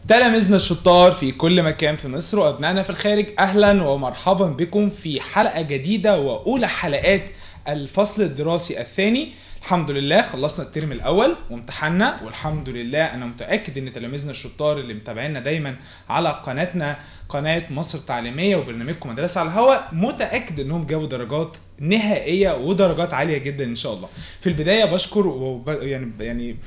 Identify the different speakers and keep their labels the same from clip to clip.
Speaker 1: تلاميذنا الشطار في كل مكان في مصر وابنائنا في الخارج اهلا ومرحبا بكم في حلقه جديده واولى حلقات الفصل الدراسي الثاني الحمد لله خلصنا الترم الاول وامتحنا والحمد لله انا متاكد ان تلاميذنا الشطار اللي متابعينا دايما على قناتنا قناه مصر تعليميه وبرنامجكم مدرسه على الهواء متاكد انهم جابوا درجات نهائيه ودرجات عاليه جدا ان شاء الله في البدايه بشكر وب... يعني يعني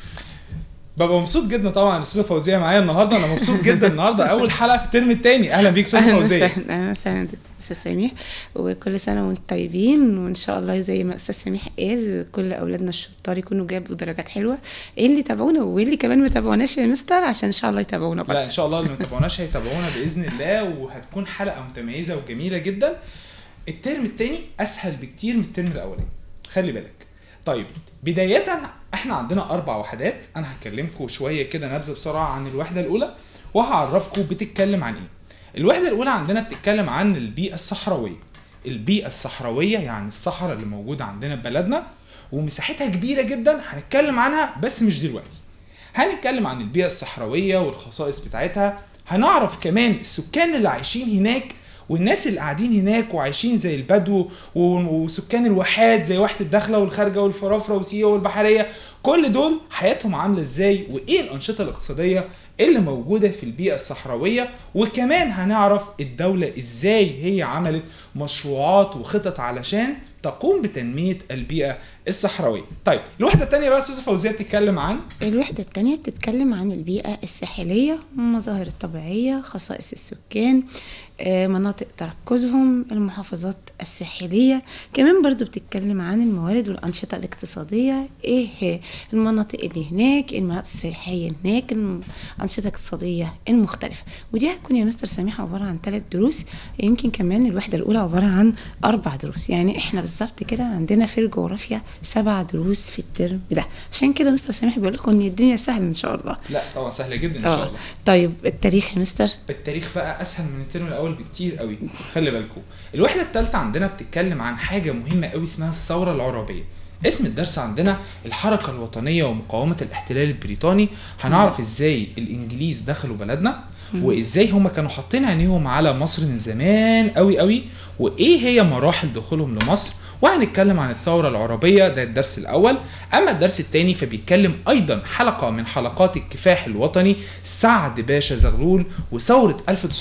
Speaker 1: ببقى مبسوط جدا طبعا الاستاذه فوزيه معايا النهارده انا مبسوط جدا النهارده اول حلقه في الترم الثاني اهلا بيك استاذه
Speaker 2: اهلا
Speaker 1: فوزيه
Speaker 2: وسهلا اهلا وسهلا دكتور استاذ سميح وكل سنه وانتم طيبين وان شاء الله زي ما استاذ سميح قال كل اولادنا الشطار يكونوا جابوا درجات حلوه ايه اللي تابعونا واللي كمان ما تابعوناش يا مستر عشان ان شاء الله يتابعونا
Speaker 1: لا ان
Speaker 2: برضه
Speaker 1: شاء الله اللي ما تابعوناش هيتابعونا باذن الله وهتكون حلقه متميزه وجميله جدا الترم الثاني اسهل بكتير من الترم الاولاني خلي بالك طيب بدايه احنا عندنا اربع وحدات انا هكلمكم شويه كده نبذه بسرعه عن الوحده الاولى وهعرفكم بتتكلم عن ايه الوحده الاولى عندنا بتتكلم عن البيئه الصحراويه البيئه الصحراويه يعني الصحراء اللي موجوده عندنا في بلدنا ومساحتها كبيره جدا هنتكلم عنها بس مش دلوقتي هنتكلم عن البيئة الصحراوية والخصائص بتاعتها هنعرف كمان السكان اللي عايشين هناك والناس اللي قاعدين هناك وعايشين زي البدو و- وسكان الواحات زي واحة الداخلة والخارجة والفرافرة وسيوة والبحرية كل دول حياتهم عاملة ازاي وايه الأنشطة الاقتصادية اللي موجودة في البيئة الصحراوية وكمان هنعرف الدولة ازاي هي عملت مشروعات وخطط علشان تقوم بتنمية البيئة الصحراوية طيب الوحدة التانية بقى أستاذة فوزية تتكلم عن
Speaker 2: الوحدة التانية بتتكلم عن البيئة الساحلية المظاهر الطبيعية خصائص السكان آه، مناطق تركزهم المحافظات الساحلية كمان برضو بتتكلم عن الموارد والأنشطة الاقتصادية ايه هي المناطق اللي هناك المناطق السياحية هناك الأنشطة الاقتصادية المختلفة ودي هتكون يا مستر سميح عبارة عن ثلاث دروس يمكن كمان الوحدة الأولى عبارة عن أربع دروس يعني احنا بالظبط كده عندنا في الجغرافيا سبع دروس في الترم ده عشان كده مستر سميح بيقول لكم ان الدنيا سهلة ان شاء الله
Speaker 1: لا طبعا سهلة جدا إن شاء
Speaker 2: اه
Speaker 1: الله
Speaker 2: طيب التاريخ يا مستر
Speaker 1: التاريخ بقى اسهل من الترم الاول بكتير قوي خلي بالكم الوحده الثالثه عندنا بتتكلم عن حاجه مهمه قوي اسمها الثوره العرابيه اسم الدرس عندنا الحركه الوطنيه ومقاومه الاحتلال البريطاني هنعرف ازاي الانجليز دخلوا بلدنا وازاي هم كانوا حاطين عينيهم على مصر من زمان قوي قوي وايه هي مراحل دخولهم لمصر وهنتكلم عن الثورة العربية ده الدرس الأول أما الدرس الثاني فبيتكلم أيضا حلقة من حلقات الكفاح الوطني سعد باشا زغلول وثورة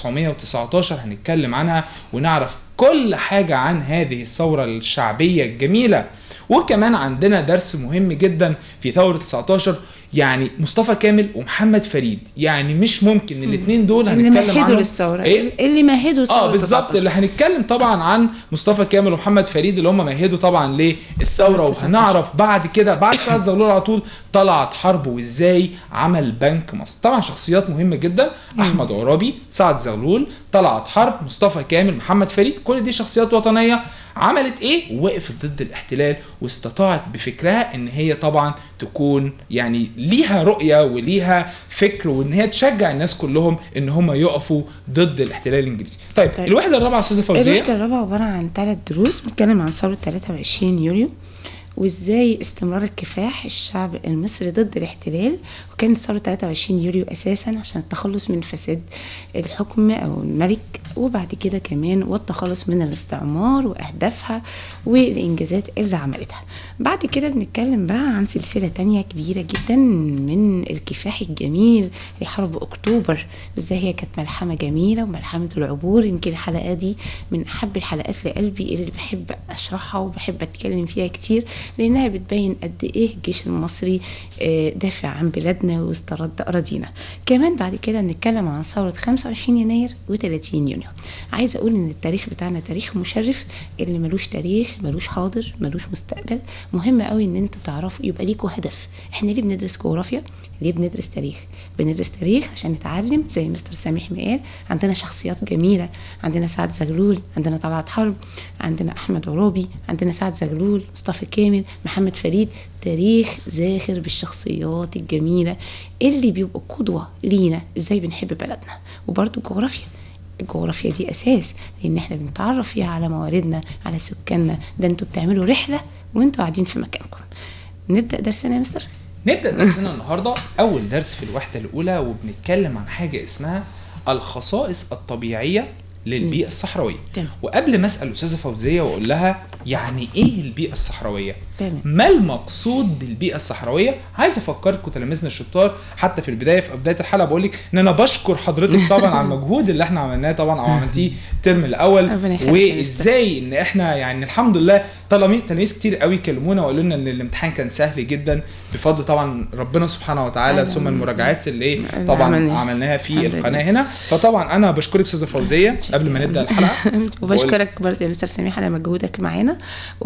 Speaker 1: 1919 هنتكلم عنها ونعرف كل حاجة عن هذه الثورة الشعبية الجميلة وكمان عندنا درس مهم جدا في ثورة 19 يعني مصطفى كامل ومحمد فريد يعني مش ممكن الاثنين دول
Speaker 2: اللي
Speaker 1: هنتكلم
Speaker 2: مهدوا
Speaker 1: عنهم
Speaker 2: للثورة
Speaker 1: إيه؟
Speaker 2: اللي مهدوا الثورة
Speaker 1: اه بالظبط
Speaker 2: ببعضها.
Speaker 1: اللي هنتكلم طبعا عن مصطفى كامل ومحمد فريد اللي هم مهدوا طبعا للثوره
Speaker 2: ثورة
Speaker 1: وهنعرف بعد كده بعد سعد زغلول على طول طلعت حرب وازاي عمل بنك مصر طبعا شخصيات مهمه جدا احمد عرابي سعد زغلول طلعت حرب مصطفى كامل محمد فريد كل دي شخصيات وطنيه عملت ايه وقفت ضد الاحتلال واستطاعت بفكرها ان هي طبعا تكون يعني ليها رؤيه وليها فكر وان هي تشجع الناس كلهم ان هم يقفوا ضد الاحتلال الانجليزي طيب,
Speaker 2: طيب.
Speaker 1: الوحده الرابعه استاذه فوزيه
Speaker 2: الوحدة الرابعة عبارة عن ثلاث دروس بنتكلم عن ثورة 23 يوليو وازاي استمرار الكفاح الشعب المصري ضد الاحتلال وكانت ثورة 23 يوليو اساسا عشان التخلص من فساد الحكم او الملك وبعد كده كمان والتخلص من الاستعمار واهدافها والانجازات اللي عملتها بعد كده بنتكلم بقى عن سلسلة تانية كبيرة جدا من الكفاح الجميل لحرب اكتوبر وازاي هي كانت ملحمة جميلة وملحمة العبور يمكن الحلقة دي من احب الحلقات لقلبي اللي بحب اشرحها وبحب اتكلم فيها كتير لانها بتبين قد ايه الجيش المصري آه، دافع عن بلادنا واسترد اراضينا كمان بعد كده نتكلم عن ثورة 25 يناير و30 يونيو عايزه اقول ان التاريخ بتاعنا تاريخ مشرف اللي ملوش تاريخ ملوش حاضر ملوش مستقبل مهم قوي ان انتوا تعرفوا يبقى ليكوا هدف احنا ليه بندرس جغرافيا ليه بندرس تاريخ بندرس تاريخ عشان نتعلم زي مستر سامح ما قال عندنا شخصيات جميله عندنا سعد زغلول عندنا طلعت حرب عندنا احمد عرابي عندنا سعد زغلول مصطفى كامل محمد فريد تاريخ زاخر بالشخصيات الجميله اللي بيبقوا قدوه لينا ازاي بنحب بلدنا وبرضه الجغرافيا الجغرافيا دي اساس لان احنا بنتعرف فيها على مواردنا على سكاننا ده انتوا بتعملوا رحله وانتوا قاعدين في مكانكم نبدا درسنا يا مستر
Speaker 1: نبدا درسنا النهارده اول درس في الوحده الاولى وبنتكلم عن حاجه اسمها الخصائص الطبيعيه للبيئه الصحراويه
Speaker 2: تمام.
Speaker 1: وقبل ما اسال الاستاذه فوزيه واقول لها يعني ايه البيئه الصحراويه
Speaker 2: تمام.
Speaker 1: ما المقصود بالبيئه الصحراويه عايز افكركم تلاميذنا الشطار حتى في البدايه في بدايه الحلقه بقول لك ان انا بشكر حضرتك طبعا على المجهود اللي احنا عملناه طبعا او عملتيه الترم الاول
Speaker 2: ربنا يخليك يا
Speaker 1: وازاي ان احنا يعني الحمد لله تلاميذ تلاميذ كتير قوي كلمونا وقالوا لنا ان الامتحان كان سهل جدا بفضل طبعا ربنا سبحانه وتعالى
Speaker 2: أيوة.
Speaker 1: ثم المراجعات اللي
Speaker 2: اللي
Speaker 1: طبعا
Speaker 2: عملناها.
Speaker 1: عملناها في
Speaker 2: الحمد لله.
Speaker 1: القناه هنا فطبعا انا بشكرك استاذه فوزيه قبل ما نبدا الحلقه
Speaker 2: وبشكرك برضه يا مستر سميح على مجهودك معانا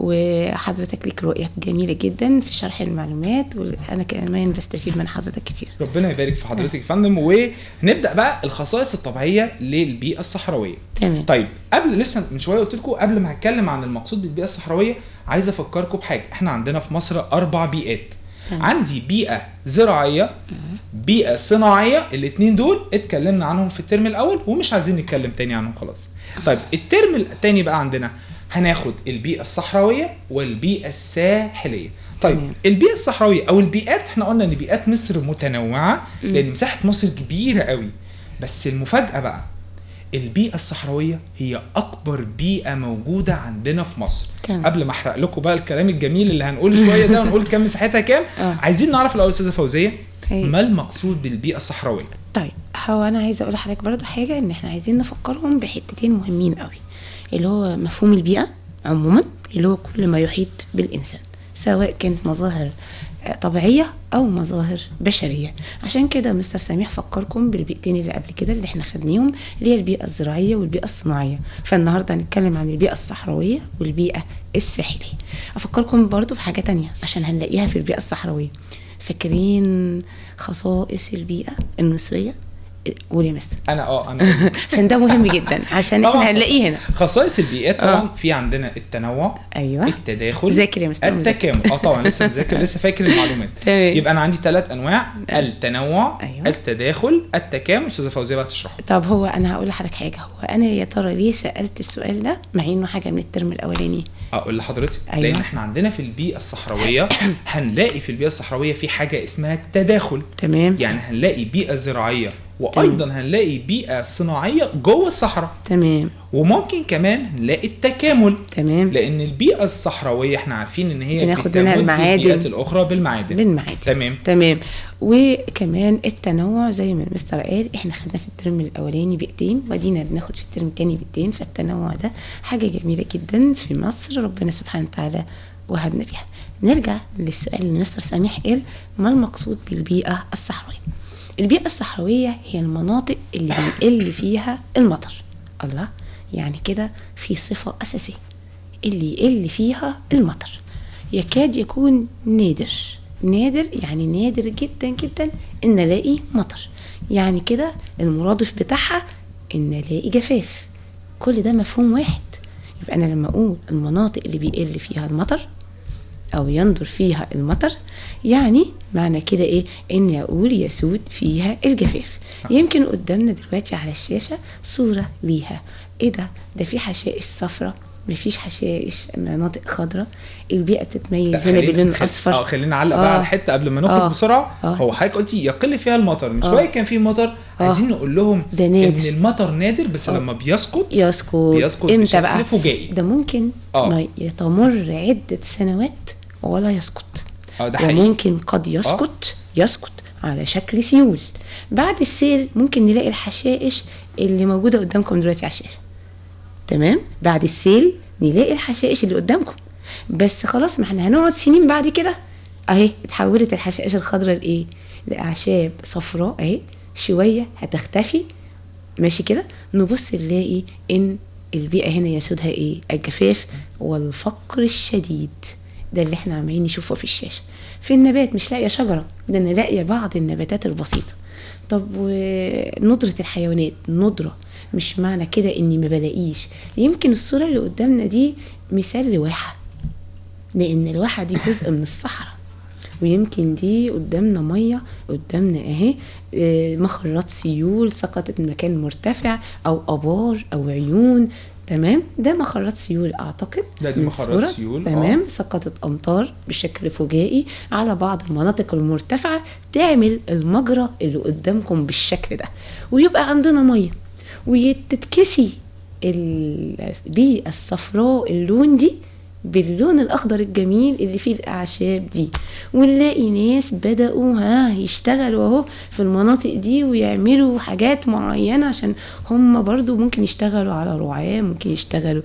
Speaker 2: وحضرتك ليك رؤية جميلة جدا في شرح المعلومات وانا كمان بستفيد من حضرتك كتير
Speaker 1: ربنا يبارك في حضرتك يا فندم ونبدا بقى الخصائص الطبيعيه للبيئه الصحراويه
Speaker 2: تمام
Speaker 1: طيب قبل لسه من شويه قلت لكم قبل ما هتكلم عن المقصود بالبيئه الصحراويه عايز افكركم بحاجه احنا عندنا في مصر اربع بيئات
Speaker 2: تمام.
Speaker 1: عندي بيئه زراعيه بيئه صناعيه الاثنين دول اتكلمنا عنهم في الترم الاول ومش عايزين نتكلم تاني عنهم خلاص طيب الترم الثاني بقى عندنا هناخد البيئه الصحراويه والبيئه الساحليه طيب
Speaker 2: تمام.
Speaker 1: البيئه الصحراويه او البيئات احنا قلنا ان بيئات مصر متنوعه لان مساحه مصر كبيره قوي بس المفاجاه بقى البيئة الصحراوية هي أكبر بيئة موجودة عندنا في مصر
Speaker 2: تمام.
Speaker 1: قبل ما أحرق لكم بقى الكلام الجميل اللي هنقوله شوية ده ونقول كام مساحتها كام
Speaker 2: آه.
Speaker 1: عايزين نعرف الأول أستاذة فوزية
Speaker 2: أيوة.
Speaker 1: ما المقصود بالبيئة الصحراوية
Speaker 2: طيب هو انا عايزه اقول لحضرتك برضو حاجه ان احنا عايزين نفكرهم بحتتين مهمين قوي اللي هو مفهوم البيئه عموما اللي هو كل ما يحيط بالانسان سواء كانت مظاهر آه، طبيعيه او مظاهر بشريه عشان كده مستر سميح فكركم بالبيئتين اللي قبل كده اللي احنا خدناهم اللي هي البيئه الزراعيه والبيئه الصناعيه فالنهارده هنتكلم عن البيئه الصحراويه والبيئه الساحليه افكركم برضو بحاجه تانية عشان هنلاقيها في البيئه الصحراويه فاكرين خصائص البيئه المصريه قول يا مستر
Speaker 1: أنا أه أنا
Speaker 2: عشان ده مهم جدا عشان
Speaker 1: طبعاً
Speaker 2: احنا هنلاقيه هنا
Speaker 1: خصائص البيئات طبعا
Speaker 2: آه.
Speaker 1: في عندنا التنوع
Speaker 2: ايوه
Speaker 1: التداخل
Speaker 2: ذاكر يا مستر مذاكر.
Speaker 1: التكامل اه طبعا لسه مذاكر لسه فاكر المعلومات
Speaker 2: تمام.
Speaker 1: يبقى انا عندي ثلاث انواع التنوع
Speaker 2: أيوة.
Speaker 1: التداخل التكامل استاذه فوزيه بقى تشرحه
Speaker 2: طب هو انا هقول لحضرتك حاجه هو انا يا ترى ليه سالت السؤال ده مع انه حاجه من الترم الاولاني
Speaker 1: اقول لحضرتك
Speaker 2: أيوة.
Speaker 1: لان احنا عندنا في البيئه الصحراويه هنلاقي في البيئه الصحراويه في حاجه اسمها التداخل
Speaker 2: تمام
Speaker 1: يعني هنلاقي بيئه زراعيه وايضا هنلاقي بيئه صناعيه جوه الصحراء
Speaker 2: تمام
Speaker 1: وممكن كمان نلاقي التكامل
Speaker 2: تمام
Speaker 1: لان البيئه الصحراويه احنا عارفين ان هي
Speaker 2: بناخد منها
Speaker 1: بتمد
Speaker 2: المعادن.
Speaker 1: البيئات الاخرى بالمعادن
Speaker 2: بالمعادن
Speaker 1: تمام
Speaker 2: تمام وكمان التنوع زي ما المستر قال احنا خدنا في الترم الاولاني بيئتين ودينا بناخد في الترم الثاني بيئتين فالتنوع ده حاجه جميله جدا في مصر ربنا سبحانه وتعالى وهبنا بيها نرجع للسؤال اللي مستر سميح قال ما المقصود بالبيئه الصحراويه البيئه الصحراويه هي المناطق اللي بيقل فيها المطر الله يعني كده في صفه اساسيه اللي يقل فيها المطر يكاد يكون نادر نادر يعني نادر جدا جدا ان الاقي مطر يعني كده المرادف بتاعها ان الاقي جفاف كل ده مفهوم واحد يبقى انا لما اقول المناطق اللي بيقل فيها المطر او يندر فيها المطر يعني معنى كده ايه اني اقول يسود فيها الجفاف يمكن قدامنا دلوقتي على الشاشه صوره ليها ايه ده ده في حشائش صفراء مفيش حشائش مناطق خضراء البيئه بتتميز هنا
Speaker 1: خلينا-
Speaker 2: باللون
Speaker 1: خل-
Speaker 2: الاصفر
Speaker 1: اه خلينا نعلق بقى
Speaker 2: آه.
Speaker 1: على الحته قبل ما نخرج
Speaker 2: آه.
Speaker 1: بسرعه
Speaker 2: آه.
Speaker 1: هو حضرتك قلتي يقل فيها المطر من
Speaker 2: آه.
Speaker 1: شويه كان في مطر عايزين نقول لهم
Speaker 2: ده نادر.
Speaker 1: ان المطر نادر بس
Speaker 2: آه.
Speaker 1: لما بيسقط
Speaker 2: يسقط
Speaker 1: بيسقط
Speaker 2: امتى
Speaker 1: بشكل
Speaker 2: بقى
Speaker 1: فجائي.
Speaker 2: ده ممكن
Speaker 1: آه.
Speaker 2: ما تمر عده سنوات ولا يسقط
Speaker 1: اه ده حقيقي
Speaker 2: وممكن قد يسقط يسقط على شكل سيول بعد السيل ممكن نلاقي الحشائش اللي موجوده قدامكم دلوقتي على الشاشه تمام بعد السيل نلاقي الحشائش اللي قدامكم بس خلاص ما احنا هنقعد سنين بعد كده اهي اتحولت الحشائش الخضراء لايه لاعشاب صفراء اهي شويه هتختفي ماشي كده نبص نلاقي ان البيئه هنا يسودها ايه الجفاف والفقر الشديد ده اللي احنا عمالين نشوفه في الشاشه في النبات مش لاقيه شجره ده انا لاقيه بعض النباتات البسيطه طب وندره الحيوانات ندره مش معنى كده اني ما بلاقيش يمكن الصوره اللي قدامنا دي مثال لواحه لان الواحه دي جزء من الصحراء ويمكن دي قدامنا ميه قدامنا اهي آه، مخرات سيول سقطت من مكان مرتفع او ابار او عيون تمام ده مخرات سيول اعتقد
Speaker 1: لا، دي
Speaker 2: من
Speaker 1: مخرات
Speaker 2: الصورة.
Speaker 1: سيول، آه.
Speaker 2: تمام سقطت امطار بشكل فجائي على بعض المناطق المرتفعه تعمل المجرى اللي قدامكم بالشكل ده ويبقى عندنا ميه وتتكسي البيئه الصفراء اللون دي باللون الاخضر الجميل اللي فيه الاعشاب دي ونلاقي ناس بداوا ها يشتغلوا اهو في المناطق دي ويعملوا حاجات معينه عشان هم برضو ممكن يشتغلوا على رعاة ممكن يشتغلوا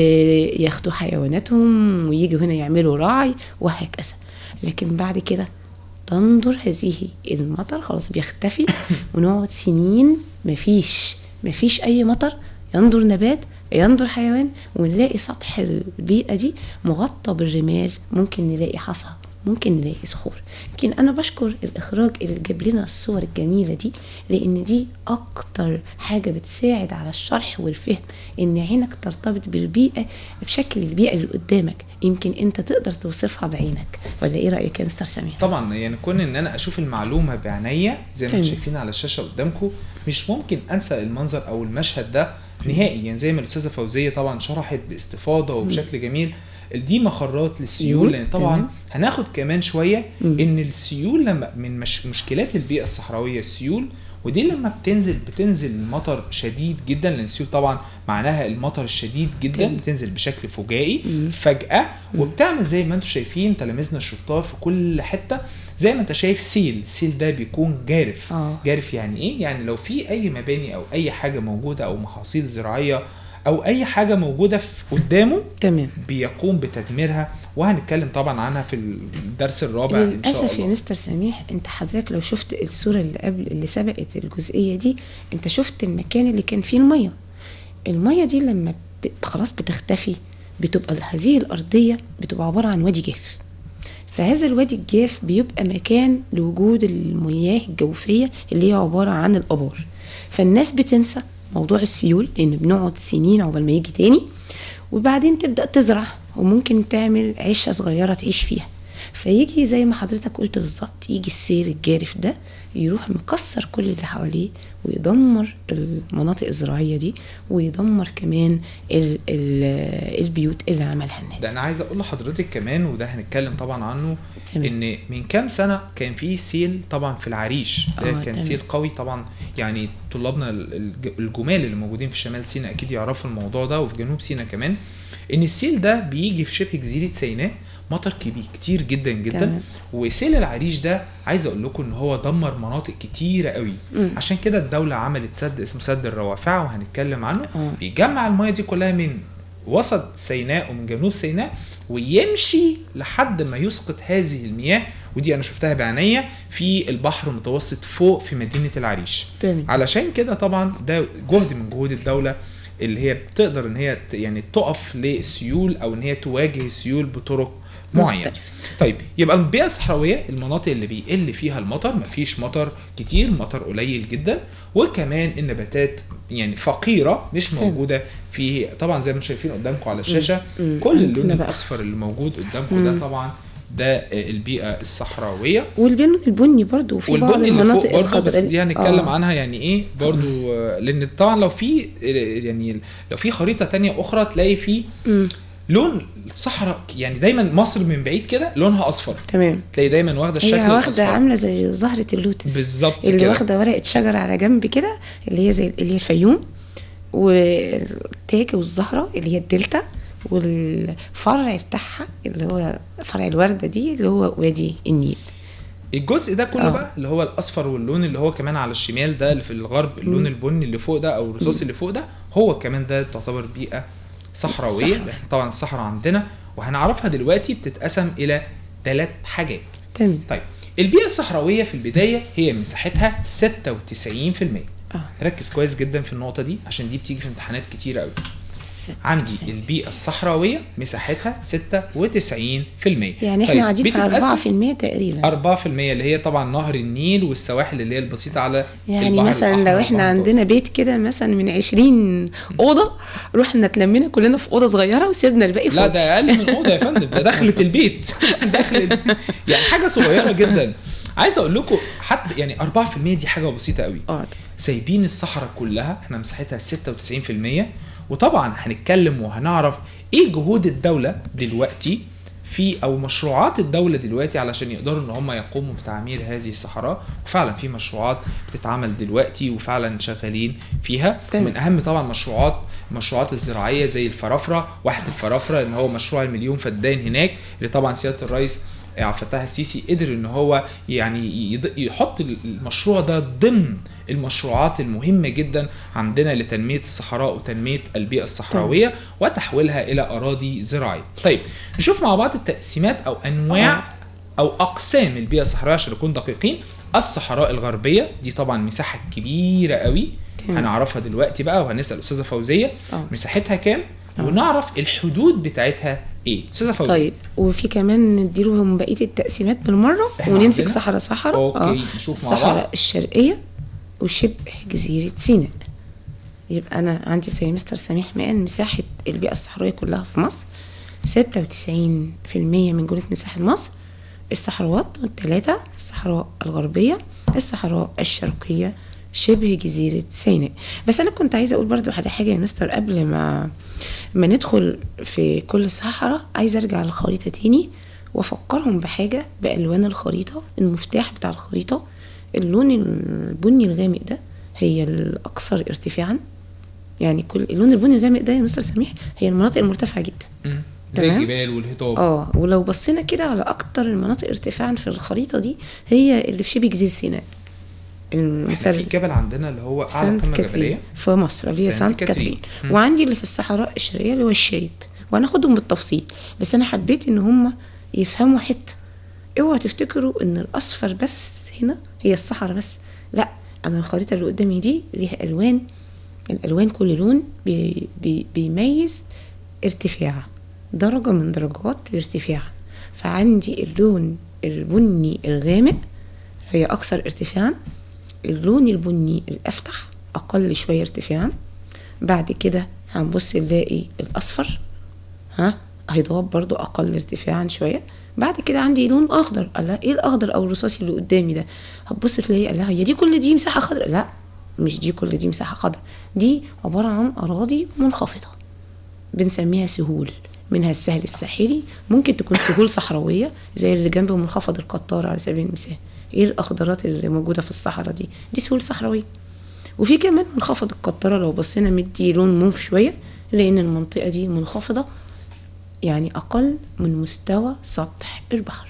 Speaker 2: ي- ياخدوا حيواناتهم ويجوا هنا يعملوا رعي وهكذا لكن بعد كده تنظر هذه المطر خلاص بيختفي ونقعد سنين مفيش مفيش اي مطر ينظر نبات ينظر حيوان ونلاقي سطح البيئة دي مغطى بالرمال ممكن نلاقي حصى ممكن نلاقي صخور يمكن انا بشكر الاخراج اللي جاب لنا الصور الجميله دي لان دي اكتر حاجه بتساعد على الشرح والفهم ان عينك ترتبط بالبيئه بشكل البيئه اللي قدامك يمكن انت تقدر توصفها بعينك ولا ايه رايك يا مستر سمير
Speaker 1: طبعا يعني كون ان انا اشوف المعلومه بعينيا زي ما
Speaker 2: تمام.
Speaker 1: انتم شايفين على الشاشه قدامكم مش ممكن انسى المنظر او المشهد ده نهائي يعني زي ما الاستاذه فوزيه طبعا شرحت باستفاضه وبشكل جميل دي مخرات للسيول
Speaker 2: سيول،
Speaker 1: لان طبعا
Speaker 2: تمام.
Speaker 1: هناخد كمان شويه
Speaker 2: مم.
Speaker 1: ان السيول لما من مش مشكلات البيئه الصحراويه السيول ودي لما بتنزل بتنزل المطر شديد جدا لان السيول طبعا معناها المطر الشديد جدا
Speaker 2: تمام.
Speaker 1: بتنزل بشكل فجائي
Speaker 2: مم.
Speaker 1: فجاه وبتعمل زي ما انتم شايفين تلاميذنا الشطار في كل حته زي ما انت شايف سيل السيل ده بيكون جارف
Speaker 2: آه.
Speaker 1: جارف يعني ايه يعني لو في اي مباني او اي حاجه موجوده او محاصيل زراعيه او اي حاجه موجوده في قدامه
Speaker 2: تمام
Speaker 1: بيقوم بتدميرها وهنتكلم طبعا عنها في الدرس الرابع ان شاء
Speaker 2: للاسف يا
Speaker 1: الله
Speaker 2: مستر سميح انت حضرتك لو شفت الصوره اللي قبل اللي سبقت الجزئيه دي انت شفت المكان اللي كان فيه الميه الميه دي لما ب- خلاص بتختفي بتبقى هذه الارضيه بتبقى عباره عن وادي جاف فهذا الوادي الجاف بيبقى مكان لوجود المياه الجوفيه اللي هي عباره عن الابار فالناس بتنسى موضوع السيول لان بنقعد سنين عقبال ما يجي تاني وبعدين تبدا تزرع وممكن تعمل عشه صغيره تعيش فيها فيجي زي ما حضرتك قلت بالظبط يجي السيل الجارف ده يروح مكسر كل اللي حواليه ويدمر المناطق الزراعيه دي ويدمر كمان ال ال البيوت اللي عملها الناس
Speaker 1: ده انا عايز اقول لحضرتك كمان وده هنتكلم طبعا عنه
Speaker 2: تمام.
Speaker 1: ان من كام سنه كان في سيل طبعا في العريش ده
Speaker 2: آه،
Speaker 1: كان
Speaker 2: تمام.
Speaker 1: سيل قوي طبعا يعني طلابنا ال- الج- الجمال اللي موجودين في شمال سيناء اكيد يعرفوا الموضوع ده وفي جنوب سيناء كمان ان السيل ده بيجي في شبه جزيره سيناء مطر كبير كتير جدا جدا
Speaker 2: تمام.
Speaker 1: وسيل العريش ده عايز اقول لكم ان هو دمر مناطق كتيره قوي
Speaker 2: مم.
Speaker 1: عشان كده الدوله عملت سد اسمه سد الروافع وهنتكلم عنه
Speaker 2: آه.
Speaker 1: بيجمع المايه دي كلها من وسط سيناء ومن جنوب سيناء ويمشي لحد ما يسقط هذه المياه ودي انا شفتها بعينيا في البحر المتوسط فوق في مدينه العريش
Speaker 2: تمام.
Speaker 1: علشان كده طبعا ده جهد من جهود الدوله اللي هي بتقدر ان هي ت- يعني تقف للسيول او ان هي تواجه السيول بطرق معينه
Speaker 2: مختلف.
Speaker 1: طيب يبقى البيئه الصحراويه المناطق اللي بيقل فيها المطر مفيش مطر كتير مطر قليل جدا وكمان النباتات يعني فقيره مش
Speaker 2: تمام.
Speaker 1: موجوده في طبعا زي ما انتم شايفين قدامكم على الشاشه
Speaker 2: مم.
Speaker 1: كل اللون
Speaker 2: عندنا بقى.
Speaker 1: الاصفر اللي موجود قدامكم ده طبعا ده آه، البيئه الصحراويه
Speaker 2: واللون البني برضو في بعض
Speaker 1: والبني اللي
Speaker 2: المناطق
Speaker 1: فوق برضه بس
Speaker 2: الخضراء
Speaker 1: دي هنتكلم
Speaker 2: آه.
Speaker 1: عنها يعني ايه برضه آه، لان طبعا لو في آه، يعني لو في خريطه تانية اخرى تلاقي في
Speaker 2: مم.
Speaker 1: لون الصحراء يعني دايما مصر من بعيد كده لونها اصفر
Speaker 2: تمام
Speaker 1: تلاقي دايما واخده الشكل
Speaker 2: هي واخده
Speaker 1: الاصفر
Speaker 2: عامله زي زهره اللوتس
Speaker 1: بالظبط
Speaker 2: اللي
Speaker 1: كده.
Speaker 2: واخده ورقه شجر على جنب كده اللي هي زي اللي هي الفيوم والتاج والزهره اللي هي الدلتا والفرع بتاعها اللي هو فرع الورده دي اللي هو وادي النيل
Speaker 1: الجزء ده كله
Speaker 2: آه.
Speaker 1: بقى اللي هو الاصفر واللون اللي هو كمان على الشمال ده اللي في الغرب اللون البني اللي فوق ده او الرصاصي اللي فوق ده هو كمان ده تعتبر بيئه صحراويه
Speaker 2: صحراء.
Speaker 1: لأن طبعا الصحراء عندنا وهنعرفها دلوقتي بتتقسم الى ثلاث حاجات
Speaker 2: تمام
Speaker 1: طيب البيئه الصحراويه في البدايه هي مساحتها 96%
Speaker 2: اه
Speaker 1: ركز كويس جدا في النقطه دي عشان دي بتيجي في امتحانات كتيره قوي عندي
Speaker 2: 96.
Speaker 1: البيئة الصحراوية مساحتها 96%
Speaker 2: يعني احنا
Speaker 1: طيب،
Speaker 2: قاعدين على
Speaker 1: بتتقسم
Speaker 2: 4% تقريبا
Speaker 1: 4% اللي هي طبعا نهر النيل والسواحل اللي هي البسيطة على
Speaker 2: يعني
Speaker 1: البحر
Speaker 2: مثلا
Speaker 1: الأحمر
Speaker 2: لو احنا
Speaker 1: والبحر
Speaker 2: عندنا بيت كده مثلا من 20 اوضه رحنا اتلمينا كلنا في اوضه صغيره وسيبنا الباقي
Speaker 1: لا
Speaker 2: فاضي
Speaker 1: ده اقل من اوضه يا فندم ده دخلت البيت دخلت يعني حاجه صغيره جدا عايز اقول لكم حتى يعني 4% دي حاجه بسيطه قوي
Speaker 2: اه
Speaker 1: سايبين الصحراء كلها احنا مساحتها 96% وطبعا هنتكلم وهنعرف ايه جهود الدوله دلوقتي في او مشروعات الدوله دلوقتي علشان يقدروا ان هم يقوموا بتعمير هذه الصحراء وفعلا في مشروعات بتتعمل دلوقتي وفعلا شغالين فيها
Speaker 2: تمام.
Speaker 1: من اهم طبعا مشروعات المشروعات الزراعيه زي الفرافره واحد الفرافره ان هو مشروع المليون فدان هناك اللي طبعا سياده الرئيس عبد الفتاح السيسي قدر ان هو يعني يض- يحط المشروع ده ضمن المشروعات المهمة جدا عندنا لتنمية الصحراء وتنمية البيئة الصحراوية وتحويلها إلى أراضي زراعية. طيب نشوف مع بعض التقسيمات أو أنواع أو أقسام البيئة الصحراوية عشان نكون دقيقين. الصحراء الغربية دي طبعا مساحة كبيرة قوي
Speaker 2: تمام.
Speaker 1: هنعرفها دلوقتي بقى وهنسأل أستاذة فوزية
Speaker 2: آه.
Speaker 1: مساحتها كام
Speaker 2: آه.
Speaker 1: ونعرف الحدود بتاعتها إيه. أستاذة فوزية
Speaker 2: طيب وفي كمان نديلهم بقيه التقسيمات بالمره
Speaker 1: إحنا
Speaker 2: ونمسك
Speaker 1: عندنا-
Speaker 2: صحراء صحراء
Speaker 1: أوكي، نشوف مع بعض.
Speaker 2: الصحراء الشرقيه وشبه جزيره سيناء يبقى انا عندي زي مستر سميح مقال مساحه البيئه الصحراويه كلها في مصر 96% من جمله مساحه مصر الصحراوات والثلاثه الصحراء الغربيه الصحراء الشرقيه شبه جزيرة سيناء بس أنا كنت عايزة أقول برضو على حاجة يا مستر قبل ما ما ندخل في كل صحراء عايزة أرجع للخريطة تاني وأفكرهم بحاجة بألوان الخريطة المفتاح بتاع الخريطة اللون البني الغامق ده هي الأكثر ارتفاعا يعني كل اللون البني الغامق ده يا مستر سميح هي المناطق المرتفعة جدا
Speaker 1: مم. زي
Speaker 2: تمام.
Speaker 1: الجبال والهضاب
Speaker 2: اه ولو بصينا كده على اكتر المناطق ارتفاعا في الخريطه دي هي اللي في شبه جزيره سيناء
Speaker 1: احنا في
Speaker 2: المثال
Speaker 1: جبل عندنا اللي هو اعلى
Speaker 2: سانت
Speaker 1: قمه
Speaker 2: كاترين
Speaker 1: جبليه
Speaker 2: في مصر اللي هي
Speaker 1: سانت
Speaker 2: سانت
Speaker 1: كاترين.
Speaker 2: كاترين
Speaker 1: مم.
Speaker 2: وعندي اللي في الصحراء الشرقيه اللي هو الشايب وهناخدهم بالتفصيل بس انا حبيت ان هم يفهموا حته اوعوا تفتكروا ان الاصفر بس هنا هي الصحراء بس لا انا الخريطه اللي قدامي دي ليها الوان الالوان كل لون بي بي بيميز ارتفاع درجه من درجات الارتفاع فعندي اللون البني الغامق هي اكثر ارتفاعا اللون البني الافتح اقل شويه ارتفاعا بعد كده هنبص نلاقي الاصفر ها هيضرب برضو اقل ارتفاعا شويه بعد كده عندي لون اخضر الله ايه الاخضر او الرصاصي اللي قدامي ده هتبص تلاقي الله هي دي كل دي مساحه خضراء لا مش دي كل دي مساحه خضراء دي عباره عن اراضي منخفضه بنسميها سهول منها السهل الساحلي ممكن تكون سهول صحراويه زي اللي جنب منخفض القطار على سبيل المثال ايه الاخضرات اللي موجوده في الصحراء دي دي سهول صحراويه وفي كمان منخفض القطاره لو بصينا مدي لون موف شويه لان المنطقه دي منخفضه يعني اقل من مستوى سطح البحر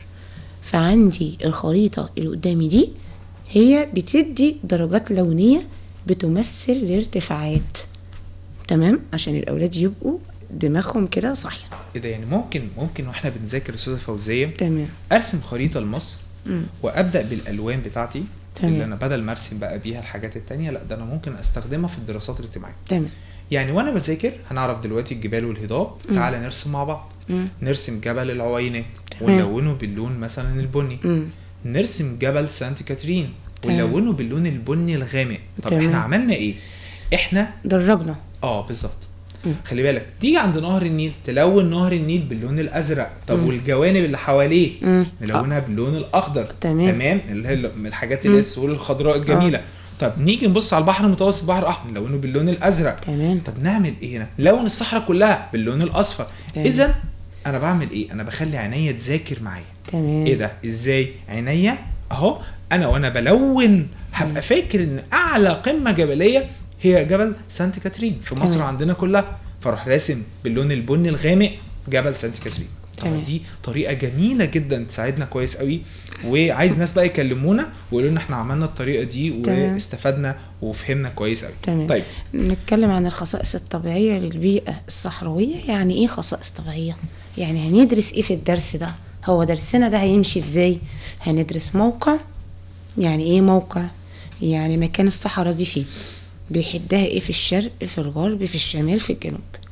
Speaker 2: فعندي الخريطه اللي قدامي دي هي بتدي درجات لونيه بتمثل الارتفاعات تمام عشان الاولاد يبقوا دماغهم كده صاحيه
Speaker 1: ايه ده يعني ممكن ممكن واحنا بنذاكر استاذه فوزيه
Speaker 2: تمام
Speaker 1: ارسم خريطه لمصر
Speaker 2: مم.
Speaker 1: وابدا بالالوان بتاعتي
Speaker 2: تمام.
Speaker 1: اللي انا بدل ما ارسم بقى بيها الحاجات التانية لا ده انا ممكن استخدمها في الدراسات الاجتماعيه
Speaker 2: تمام
Speaker 1: يعني وانا بذاكر هنعرف دلوقتي الجبال والهضاب تعالى نرسم مع بعض
Speaker 2: مم.
Speaker 1: نرسم جبل العوينات
Speaker 2: تمام.
Speaker 1: ونلونه باللون مثلا البني
Speaker 2: مم.
Speaker 1: نرسم جبل سانت كاترين
Speaker 2: تمام.
Speaker 1: ونلونه باللون البني الغامق طب
Speaker 2: تمام.
Speaker 1: احنا عملنا ايه احنا
Speaker 2: درجنا
Speaker 1: اه بالظبط
Speaker 2: مم.
Speaker 1: خلي بالك تيجي عند نهر النيل تلون نهر النيل باللون الازرق طب
Speaker 2: مم.
Speaker 1: والجوانب اللي حواليه
Speaker 2: مم.
Speaker 1: نلونها باللون الاخضر
Speaker 2: تمام.
Speaker 1: تمام اللي هي من الحاجات اللي هي
Speaker 2: مم.
Speaker 1: السهول الخضراء الجميله طب نيجي نبص على البحر المتوسط البحر الاحمر نلونه باللون الازرق
Speaker 2: تمام
Speaker 1: طب نعمل ايه هنا لون الصحراء كلها باللون الاصفر
Speaker 2: تمام.
Speaker 1: اذا انا بعمل ايه انا بخلي عينيا تذاكر معايا
Speaker 2: تمام
Speaker 1: ايه ده ازاي عينيا اهو انا وانا بلون هبقى فاكر ان اعلى قمه جبليه هي جبل سانت كاترين في مصر
Speaker 2: تمام.
Speaker 1: عندنا كلها فاروح راسم باللون البني الغامق جبل سانت كاترين طبعا
Speaker 2: تمام.
Speaker 1: دي طريقه جميله جدا تساعدنا كويس قوي وعايز ناس بقى يكلمونا ويقولوا لنا احنا عملنا الطريقه دي
Speaker 2: تمام.
Speaker 1: واستفدنا وفهمنا كويس قوي
Speaker 2: تمام.
Speaker 1: طيب
Speaker 2: نتكلم عن الخصائص الطبيعية للبيئة الصحراوية يعني ايه خصائص طبيعية يعني هندرس ايه في الدرس ده هو درسنا ده هيمشي ازاي هندرس موقع يعني ايه موقع يعني مكان الصحراء دي فين بيحدها ايه في الشرق في الغرب في الشمال في الجنوب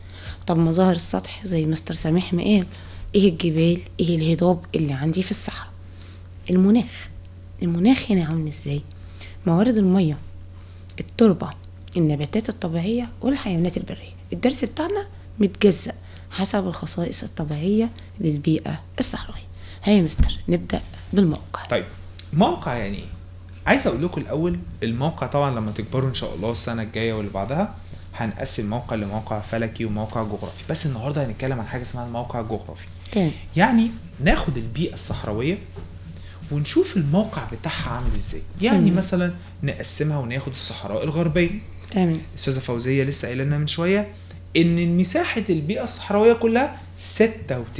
Speaker 2: طب مظاهر السطح زي مستر سامح ما قال ايه الجبال ايه الهضاب اللي عندي في الصحراء المناخ المناخ هنا عامل ازاي موارد الميه التربه النباتات الطبيعيه والحيوانات البريه الدرس بتاعنا متجزأ حسب الخصائص الطبيعيه للبيئه الصحراويه هيا مستر نبدا بالموقع
Speaker 1: طيب موقع يعني ايه عايز اقول لكم الاول الموقع طبعا لما تكبروا ان شاء الله السنه الجايه واللي بعدها هنقسم موقع لموقع فلكي وموقع جغرافي بس النهارده هنتكلم عن حاجه اسمها الموقع الجغرافي
Speaker 2: تمام
Speaker 1: يعني ناخد البيئه الصحراويه ونشوف الموقع بتاعها عامل ازاي يعني
Speaker 2: مم.
Speaker 1: مثلا نقسمها وناخد الصحراء الغربيه
Speaker 2: تمام
Speaker 1: الاستاذه فوزيه لسه قايله لنا من شويه ان مساحه البيئه الصحراويه كلها 96%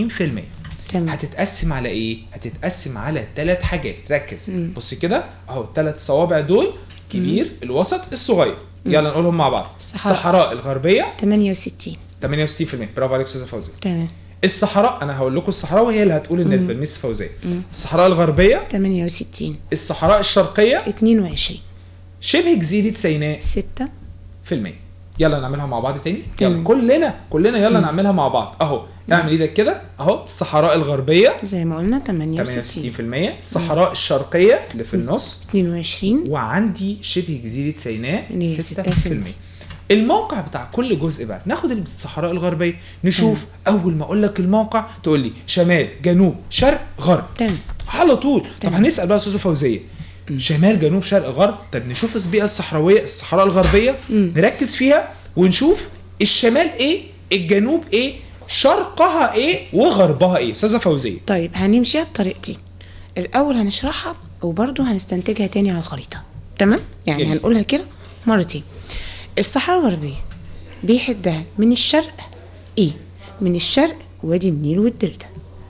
Speaker 2: تمام
Speaker 1: هتتقسم على ايه؟ هتتقسم على ثلاث حاجات ركز
Speaker 2: مم.
Speaker 1: بص كده اهو الثلاث صوابع دول كبير الوسط الصغير يلا نقولهم مع بعض
Speaker 2: الصحراء.
Speaker 1: الصحراء الغربيه
Speaker 2: 68
Speaker 1: 68% برافو عليك استاذه فوزيه
Speaker 2: تمام
Speaker 1: الصحراء انا هقول لكم الصحراء وهي اللي هتقول النسبه الميس فوزيه الصحراء الغربيه
Speaker 2: 68
Speaker 1: الصحراء الشرقيه
Speaker 2: 22
Speaker 1: شبه جزيره سيناء
Speaker 2: 6
Speaker 1: في المية يلا نعملها مع بعض تاني يلا
Speaker 2: تمام.
Speaker 1: كلنا كلنا يلا نعملها مع بعض اهو اعمل ايدك كده اهو الصحراء الغربيه
Speaker 2: زي ما قلنا 68
Speaker 1: 68% الصحراء الشرقيه اللي في النص
Speaker 2: 22
Speaker 1: وعندي شبه جزيره سيناء
Speaker 2: اللي هي
Speaker 1: 6%
Speaker 2: 6%.
Speaker 1: الموقع بتاع كل جزء بقى ناخد الصحراء الغربيه نشوف اول ما اقول لك الموقع تقول لي شمال جنوب شرق غرب
Speaker 2: تمام
Speaker 1: على طول طب
Speaker 2: تمام.
Speaker 1: هنسال بقى استاذه فوزيه شمال جنوب شرق غرب طب نشوف البيئه الصحراويه الصحراء الغربيه
Speaker 2: مم.
Speaker 1: نركز فيها ونشوف الشمال ايه الجنوب ايه شرقها ايه وغربها ايه استاذه فوزيه
Speaker 2: طيب هنمشيها بطريقتين الاول هنشرحها وبرضه هنستنتجها تاني على الخريطه تمام يعني
Speaker 1: جميل.
Speaker 2: هنقولها كده مرتين الصحراء الغربيه بيحدها من الشرق ايه من الشرق وادي النيل والدلتا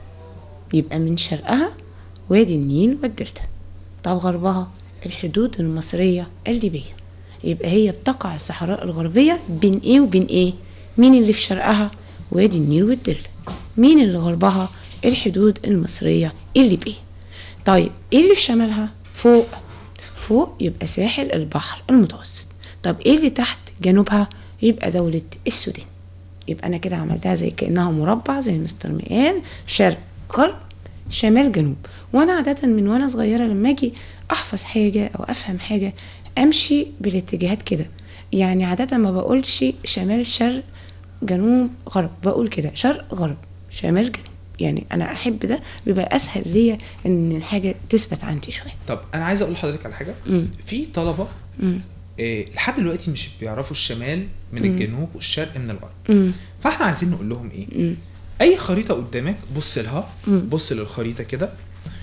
Speaker 2: يبقى من شرقها وادي النيل والدلتا طب غربها الحدود المصريه الليبيه يبقى هي بتقع الصحراء الغربيه بين ايه وبين ايه مين اللي في شرقها وادي النيل والدلتا مين اللي غربها الحدود المصريه الليبيه طيب ايه اللي في شمالها فوق فوق يبقى ساحل البحر المتوسط طب ايه اللي تحت جنوبها يبقى دولة السودان يبقى انا كده عملتها زي كانها مربع زي مستر مقال شرق غرب شمال جنوب وانا عادة من وانا صغيرة لما اجي احفظ حاجة او افهم حاجة امشي بالاتجاهات كده يعني عادة ما بقولش شمال شرق جنوب غرب بقول كده شرق غرب شمال جنوب يعني انا احب ده بيبقى اسهل ليا ان الحاجة تثبت عندي شوية
Speaker 1: طب انا عايز اقول لحضرتك على حاجه
Speaker 2: مم.
Speaker 1: في طلبه
Speaker 2: مم.
Speaker 1: إيه لحد دلوقتي مش بيعرفوا الشمال من الجنوب والشرق من الغرب
Speaker 2: مم.
Speaker 1: فاحنا عايزين نقول لهم ايه
Speaker 2: مم.
Speaker 1: اي خريطه قدامك بص لها
Speaker 2: مم.
Speaker 1: بص للخريطه كده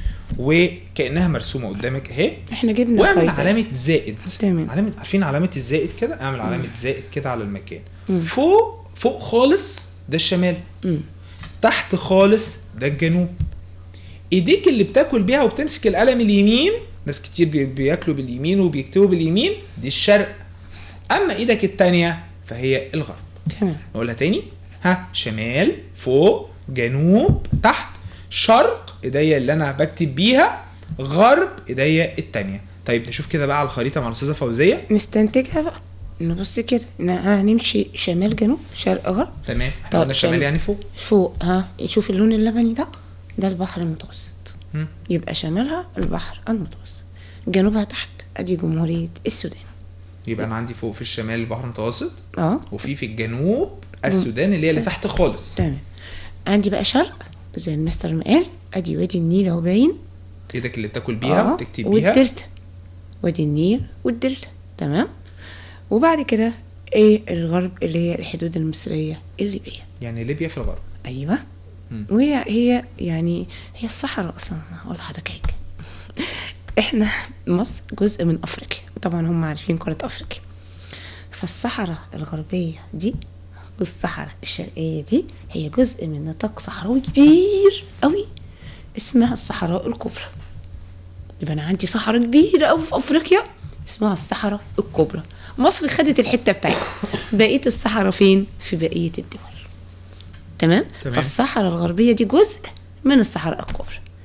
Speaker 1: وكانها مرسومه قدامك اهي
Speaker 2: احنا جبنا
Speaker 1: واعمل
Speaker 2: خريطة.
Speaker 1: علامه زائد
Speaker 2: تمام.
Speaker 1: علامه عارفين علامه الزائد كده اعمل علامه زائد كده على المكان
Speaker 2: مم.
Speaker 1: فوق فوق خالص ده الشمال
Speaker 2: مم.
Speaker 1: تحت خالص ده الجنوب ايديك اللي بتاكل بيها وبتمسك القلم اليمين ناس كتير بي- بياكلوا باليمين وبيكتبوا باليمين دي الشرق اما ايدك التانية فهي الغرب
Speaker 2: تمام
Speaker 1: نقولها تاني ها شمال فوق جنوب تحت شرق ايديا اللي انا بكتب بيها غرب ايديا التانية طيب نشوف كده بقى على الخريطه مع الاستاذه فوزيه
Speaker 2: نستنتجها بقى نبص كده ن- هنمشي شمال جنوب شرق غرب
Speaker 1: تمام
Speaker 2: طب
Speaker 1: احنا قلنا الشمال
Speaker 2: شمال.
Speaker 1: يعني فوق
Speaker 2: فوق ها شوف اللون اللبني ده ده البحر المتوسط
Speaker 1: مم.
Speaker 2: يبقى شمالها البحر المتوسط جنوبها تحت ادي جمهورية السودان
Speaker 1: يبقى انا عندي فوق في الشمال البحر المتوسط
Speaker 2: اه
Speaker 1: وفي في الجنوب السودان اللي هي اللي تحت خالص
Speaker 2: تمام عندي بقى شرق زي المستر ما قال ادي وادي النيل اهو باين
Speaker 1: ايدك اللي بتاكل بيها
Speaker 2: آه،
Speaker 1: وتكتب بيها
Speaker 2: والدلتا وادي النيل والدلتا تمام وبعد كده ايه الغرب اللي هي الحدود المصرية الليبية
Speaker 1: يعني ليبيا في الغرب
Speaker 2: ايوه
Speaker 1: مم.
Speaker 2: وهي هي يعني هي الصحراء اصلا اقول لحضرتك حاجه احنا مصر جزء من افريقيا وطبعا هم عارفين قاره افريقيا فالصحراء الغربيه دي والصحراء الشرقيه دي هي جزء من نطاق صحراوي كبير قوي اسمها الصحراء الكبرى يبقى انا عندي صحراء كبيره قوي في افريقيا اسمها الصحراء الكبرى مصر خدت الحته بتاعتها بقيه الصحراء فين في بقيه الدول تمام
Speaker 1: تمام.
Speaker 2: فالصحراء الغربيه دي جزء من الصحراء الكبرى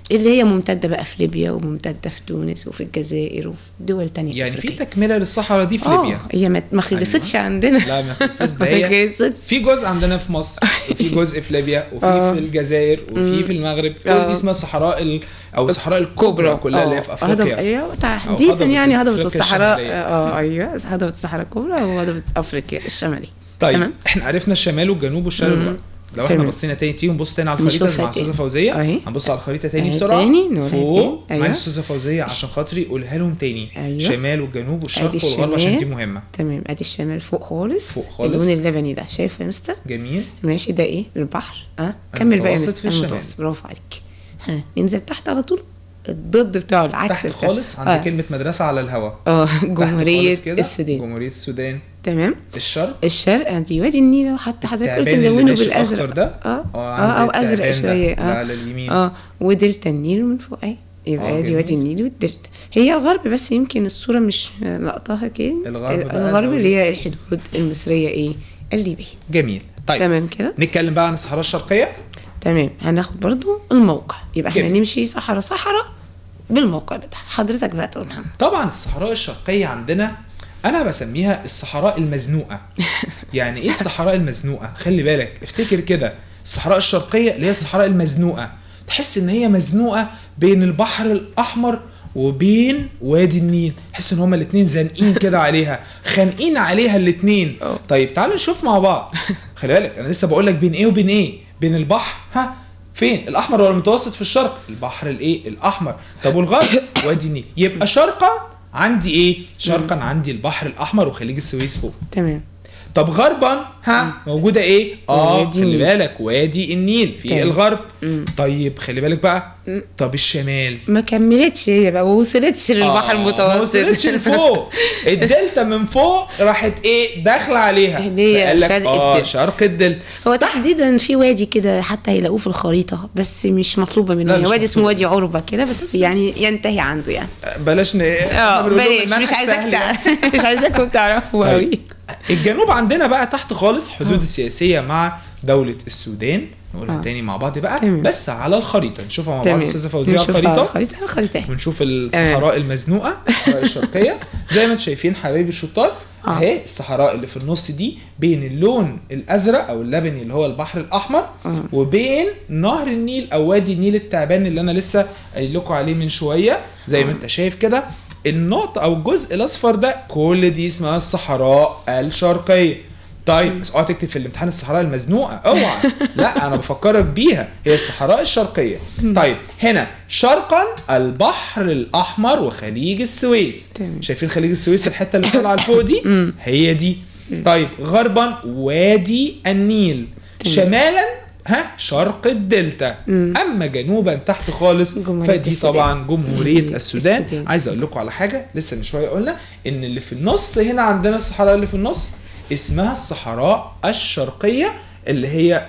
Speaker 2: اللي هي ممتده بقى في ليبيا وممتده في تونس وفي الجزائر وفي دول تانية
Speaker 1: يعني في
Speaker 2: أفريقية.
Speaker 1: تكمله للصحراء دي في
Speaker 2: آه،
Speaker 1: ليبيا
Speaker 2: هي ما ما خلصتش عندنا
Speaker 1: لا ما خلصتش ده
Speaker 2: ما
Speaker 1: هي
Speaker 2: خلصتش
Speaker 1: في جزء عندنا في مصر وفي جزء في ليبيا وفي
Speaker 2: آه.
Speaker 1: في الجزائر وفي في المغرب كل
Speaker 2: آه.
Speaker 1: دي اسمها صحراء ال... او الصحراء الكبرى كلها اللي هي في
Speaker 2: آه، هضبة-
Speaker 1: افريقيا
Speaker 2: ايوه تحديدا
Speaker 1: هضبة
Speaker 2: يعني هضبه
Speaker 1: أفريقيا
Speaker 2: الصحراء
Speaker 1: الشمالية.
Speaker 2: اه ايوه هضبه الصحراء الكبرى وهضبه افريقيا الشماليه
Speaker 1: طيب
Speaker 2: تمام
Speaker 1: احنا عرفنا الشمال والجنوب والشرق
Speaker 2: مم.
Speaker 1: والغرب لو احنا
Speaker 2: تمام.
Speaker 1: بصينا تاني تيجي نبص تاني على الخريطه
Speaker 2: نشوفها
Speaker 1: مع استاذه
Speaker 2: تاني.
Speaker 1: فوزيه
Speaker 2: أهي.
Speaker 1: هنبص على الخريطه تاني
Speaker 2: أهي
Speaker 1: بسرعه
Speaker 2: تاني، نقولها
Speaker 1: فوق
Speaker 2: تاني.
Speaker 1: معلش
Speaker 2: أيوة.
Speaker 1: استاذه فوزيه عشان خاطري قولها لهم تاني
Speaker 2: أيوة.
Speaker 1: شمال والجنوب والشرق
Speaker 2: أدي
Speaker 1: والغرب عشان
Speaker 2: الشمال.
Speaker 1: دي مهمه
Speaker 2: تمام ادي الشمال فوق خالص
Speaker 1: فوق خالص.
Speaker 2: اللون اللبني ده شايف يا مستر
Speaker 1: جميل
Speaker 2: ماشي ده ايه البحر اه كمل بقى يا
Speaker 1: المتوسط
Speaker 2: مستر
Speaker 1: في الشمال.
Speaker 2: المتوسط برافو عليك ها ننزل تحت على طول الضد بتاعه العكس
Speaker 1: تحت
Speaker 2: بتاعه.
Speaker 1: خالص عند
Speaker 2: آه.
Speaker 1: كلمه مدرسه على الهواء
Speaker 2: اه
Speaker 1: تحت
Speaker 2: جمهورية
Speaker 1: خالص كده
Speaker 2: السودان
Speaker 1: جمهوريه السودان
Speaker 2: تمام
Speaker 1: الشرق
Speaker 2: الشرق ادي وادي النيل أهو، حتى حضرتك قلت
Speaker 1: التعبان اللي
Speaker 2: نلونه
Speaker 1: ماشي
Speaker 2: بالازرق
Speaker 1: الأخضر ده؟
Speaker 2: اه
Speaker 1: اه
Speaker 2: اه
Speaker 1: عند
Speaker 2: او ازرق
Speaker 1: التعبان ده،
Speaker 2: شويه
Speaker 1: ده
Speaker 2: اه
Speaker 1: على اليمين.
Speaker 2: اه ودلتا النيل من فوق اهي يبقى
Speaker 1: آه،
Speaker 2: ادي وادي
Speaker 1: جميل.
Speaker 2: النيل والدلتا هي الغرب بس يمكن الصوره مش لقطاها كده
Speaker 1: الغرب بقى
Speaker 2: الغرب
Speaker 1: لو-
Speaker 2: اللي هي الحدود المصريه ايه الليبيه
Speaker 1: جميل طيب
Speaker 2: تمام كده
Speaker 1: نتكلم بقى عن الصحراء الشرقيه
Speaker 2: تمام هناخد برضو الموقع يبقى احنا
Speaker 1: جميل.
Speaker 2: نمشي صحراء صحراء بالموقع بتاعها حضرتك بقى تقولها
Speaker 1: طبعا الصحراء الشرقيه عندنا انا بسميها الصحراء المزنوقه يعني ايه الصحراء المزنوقه خلي بالك افتكر كده الصحراء الشرقيه اللي هي الصحراء المزنوقه تحس ان هي مزنوقه بين البحر الاحمر وبين وادي النيل تحس ان هما الاتنين زانقين كده عليها خانقين عليها الاتنين
Speaker 2: أه.
Speaker 1: طيب تعالوا نشوف مع بعض خلي بالك انا لسه بقول لك بين ايه وبين ايه بين البحر ها فين الاحمر ولا المتوسط في الشرق البحر الايه الاحمر طب والغرب وادي النيل يبقى شرقا عندي ايه شرقا عندي البحر الاحمر وخليج السويس فوق
Speaker 2: تمام
Speaker 1: طب غربا ها موجوده ايه اه
Speaker 2: وادي
Speaker 1: خلي
Speaker 2: النيل.
Speaker 1: بالك وادي النيل في
Speaker 2: تمام.
Speaker 1: الغرب
Speaker 2: مم.
Speaker 1: طيب خلي بالك بقى طب الشمال
Speaker 2: ما كملتش هي بقى ما وصلتش للبحر
Speaker 1: آه، ما
Speaker 2: المتوسط
Speaker 1: وصلتش لفوق الدلتا من فوق راحت ايه داخله عليها
Speaker 2: اللي هي
Speaker 1: فقال لك
Speaker 2: شرق
Speaker 1: اه
Speaker 2: الدلتا.
Speaker 1: شرق الدلتا
Speaker 2: هو تحديدا في وادي كده حتى هيلاقوه في الخريطه بس مش مطلوبه منه
Speaker 1: لا،
Speaker 2: هي
Speaker 1: مش
Speaker 2: وادي اسمه
Speaker 1: مطلوبة.
Speaker 2: وادي عربه كده بس يعني ينتهي عنده يعني
Speaker 1: بلاش ن...
Speaker 2: اه
Speaker 1: إحنا بنقول لهم
Speaker 2: بلاش
Speaker 1: المنهج
Speaker 2: مش عايزاك
Speaker 1: سهل.
Speaker 2: تع... مش عايزاكم تعرفوا
Speaker 1: طيب.
Speaker 2: قوي
Speaker 1: الجنوب عندنا بقى تحت خالص حدود السياسيه مع دوله السودان نقولها
Speaker 2: آه.
Speaker 1: تاني مع بعض بقى
Speaker 2: تمام.
Speaker 1: بس على الخريطه نشوفها مع بعض
Speaker 2: تمام
Speaker 1: استاذه فوزيه على
Speaker 2: نشوفها
Speaker 1: الخريطه
Speaker 2: الخريطه الخريطه اهي.
Speaker 1: ونشوف الصحراء المزنوقه الصحراء الشرقيه زي ما انتم شايفين حبايبي الشطار
Speaker 2: آه.
Speaker 1: اهي الصحراء اللي في النص دي بين اللون الازرق او اللبني اللي هو البحر الاحمر
Speaker 2: آه.
Speaker 1: وبين نهر النيل او وادي النيل التعبان اللي انا لسه قايل لكم عليه من شويه زي ما انت شايف كده النقطة أو الجزء الأصفر ده كل دي اسمها الصحراء الشرقية طيب بس اوعى تكتب في الامتحان الصحراء المزنوقة اوعى لا انا بفكرك بيها هي الصحراء الشرقية طيب هنا شرقا البحر الاحمر وخليج السويس
Speaker 2: تمام.
Speaker 1: شايفين خليج السويس الحتة اللي طالعة لفوق دي هي دي طيب غربا وادي النيل شمالا ها شرق الدلتا اما جنوبا تحت خالص
Speaker 2: جمهورية
Speaker 1: فدي
Speaker 2: السودان.
Speaker 1: طبعا جمهوريه السودان
Speaker 2: السودان.
Speaker 1: عايز اقول لكم على حاجه لسه من شويه قلنا ان اللي في النص هنا عندنا الصحراء اللي في النص اسمها الصحراء الشرقيه اللي هي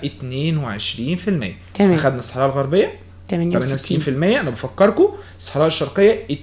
Speaker 1: 22%
Speaker 2: تمام.
Speaker 1: اخدنا الصحراء الغربيه 68%
Speaker 2: 68
Speaker 1: انا بفكركم الصحراء الشرقيه 22%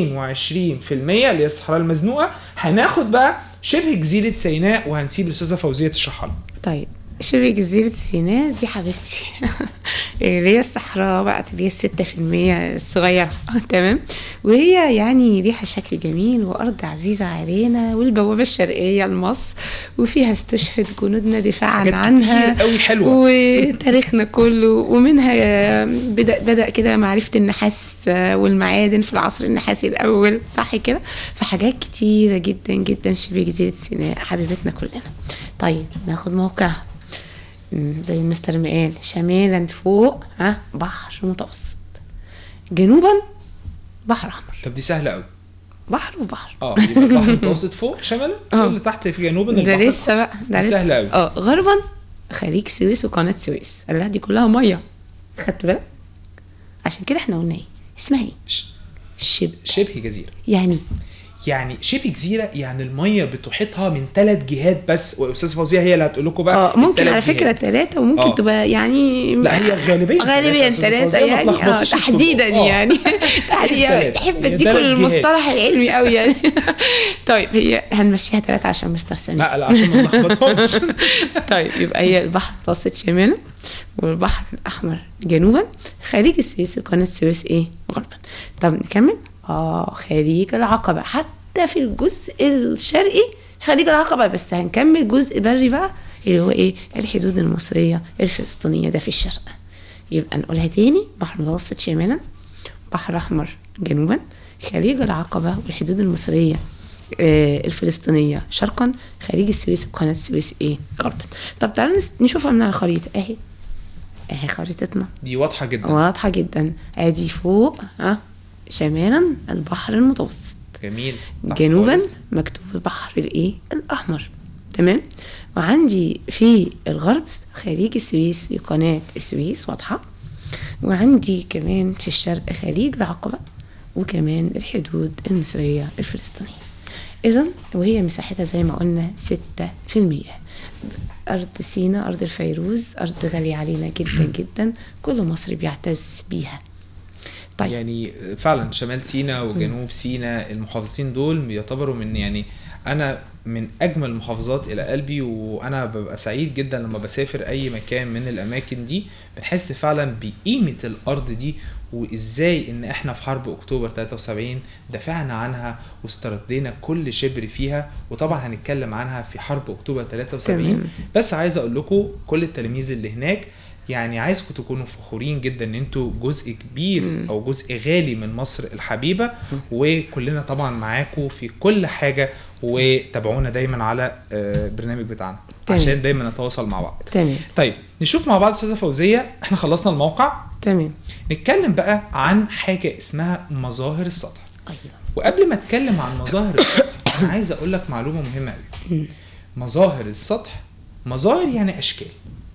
Speaker 1: اللي هي الصحراء المزنوقه هناخد بقى شبه جزيره سيناء وهنسيب الاستاذه فوزيه تشرحها لنا
Speaker 2: طيب شبه جزيرة سيناء دي حبيبتي اللي هي الصحراء بقى اللي هي الستة في المية الصغيرة تمام وهي يعني ليها شكل جميل وأرض عزيزة علينا والبوابة الشرقية لمصر وفيها استشهد جنودنا دفاعا
Speaker 1: حاجات
Speaker 2: عنها
Speaker 1: كتير قوي حلوة.
Speaker 2: وتاريخنا كله ومنها بدأ بدأ كده معرفة النحاس والمعادن في العصر النحاسي الأول صح كده فحاجات كتيرة جدا جدا شبه جزيرة سيناء حبيبتنا كلنا طيب ناخد موقعها مم، زي المستر ما قال شمالا فوق ها بحر متوسط جنوبا بحر احمر
Speaker 1: طب دي سهله قوي
Speaker 2: بحر وبحر
Speaker 1: اه يبقى البحر المتوسط فوق شمالا
Speaker 2: آه.
Speaker 1: اللي تحت في جنوبا
Speaker 2: ده
Speaker 1: البحر
Speaker 2: لسه بقى ده
Speaker 1: دي
Speaker 2: لسه
Speaker 1: سهلة أوي.
Speaker 2: اه غربا خليج سويس وقناه سويس الله دي كلها ميه خدت بالك عشان كده احنا قلنا ايه اسمها ايه
Speaker 1: ش-
Speaker 2: شبه
Speaker 1: شبه جزيره
Speaker 2: يعني
Speaker 1: يعني شبه جزيره يعني الميه بتحيطها من ثلاث جهات بس واستاذ فوزيه هي اللي هتقول لكم بقى
Speaker 2: اه ممكن
Speaker 1: التلات
Speaker 2: على فكره
Speaker 1: جهات.
Speaker 2: ثلاثه وممكن
Speaker 1: آه.
Speaker 2: تبقى يعني
Speaker 1: لا هي غالبيا
Speaker 2: غالبا
Speaker 1: تلاتة يا
Speaker 2: ثلاثة
Speaker 1: أستاذ فوزية، ما
Speaker 2: يعني اه
Speaker 1: تلخبطيش الطرق.
Speaker 2: تحديدا
Speaker 1: آه.
Speaker 2: يعني تحديدا
Speaker 1: تلاتة.
Speaker 2: تحب
Speaker 1: هي
Speaker 2: اديكم
Speaker 1: تلات جهات.
Speaker 2: المصطلح العلمي قوي يعني طيب هي هنمشيها ثلاثة عشان مستر سامي
Speaker 1: لا لا عشان ما نلخبطهمش
Speaker 2: طيب يبقى هي البحر المتوسط شمالا والبحر الاحمر جنوبا خليج السويس وقناه السويس ايه غربا طب نكمل اه خليج العقبه حتى في الجزء الشرقي خليج العقبه بس هنكمل جزء بري بقى اللي هو ايه الحدود المصريه الفلسطينيه ده في الشرق يبقى نقولها تاني بحر متوسط شمالا بحر احمر جنوبا خليج العقبه والحدود المصريه آه، الفلسطينيه شرقا خليج السويس وقناه السويس ايه غربا طب تعالوا نس- نشوفها من على الخريطه اهي اهي خريطتنا
Speaker 1: دي واضحه جدا
Speaker 2: واضحه جدا ادي فوق ها شمالا البحر المتوسط
Speaker 1: جميل تحت
Speaker 2: جنوبا
Speaker 1: خالص.
Speaker 2: مكتوب البحر الايه الاحمر تمام وعندي في الغرب خليج السويس قناه السويس واضحه وعندي كمان في الشرق خليج العقبه وكمان الحدود المصريه الفلسطينيه اذا وهي مساحتها زي ما قلنا ستة في المية أرض سينا أرض الفيروز أرض غالية علينا جدا جدا كل مصر بيعتز بيها طيب
Speaker 1: يعني فعلا شمال سيناء وجنوب سيناء المحافظين دول يعتبروا من يعني انا من اجمل المحافظات الى قلبي وانا ببقى سعيد جدا لما بسافر اي مكان من الاماكن دي بنحس فعلا بقيمه الارض دي وازاي ان احنا في حرب اكتوبر 73 دافعنا عنها واستردينا كل شبر فيها وطبعا هنتكلم عنها في حرب اكتوبر 73
Speaker 2: تمام.
Speaker 1: بس عايز اقول لكم كل التلاميذ اللي هناك يعني عايزكم تكونوا فخورين جدا ان انتوا جزء كبير او جزء غالي من مصر الحبيبه وكلنا طبعا معاكم في كل حاجه وتابعونا دايما على آه، البرنامج بتاعنا
Speaker 2: تمام.
Speaker 1: عشان دايما نتواصل مع بعض
Speaker 2: تمام
Speaker 1: طيب نشوف مع بعض استاذه فوزيه احنا خلصنا الموقع
Speaker 2: تمام
Speaker 1: نتكلم بقى عن حاجه اسمها مظاهر السطح
Speaker 2: أيوه
Speaker 1: وقبل ما اتكلم عن مظاهر السطح انا عايز اقول لك معلومه مهمه قوي مظاهر السطح مظاهر يعني اشكال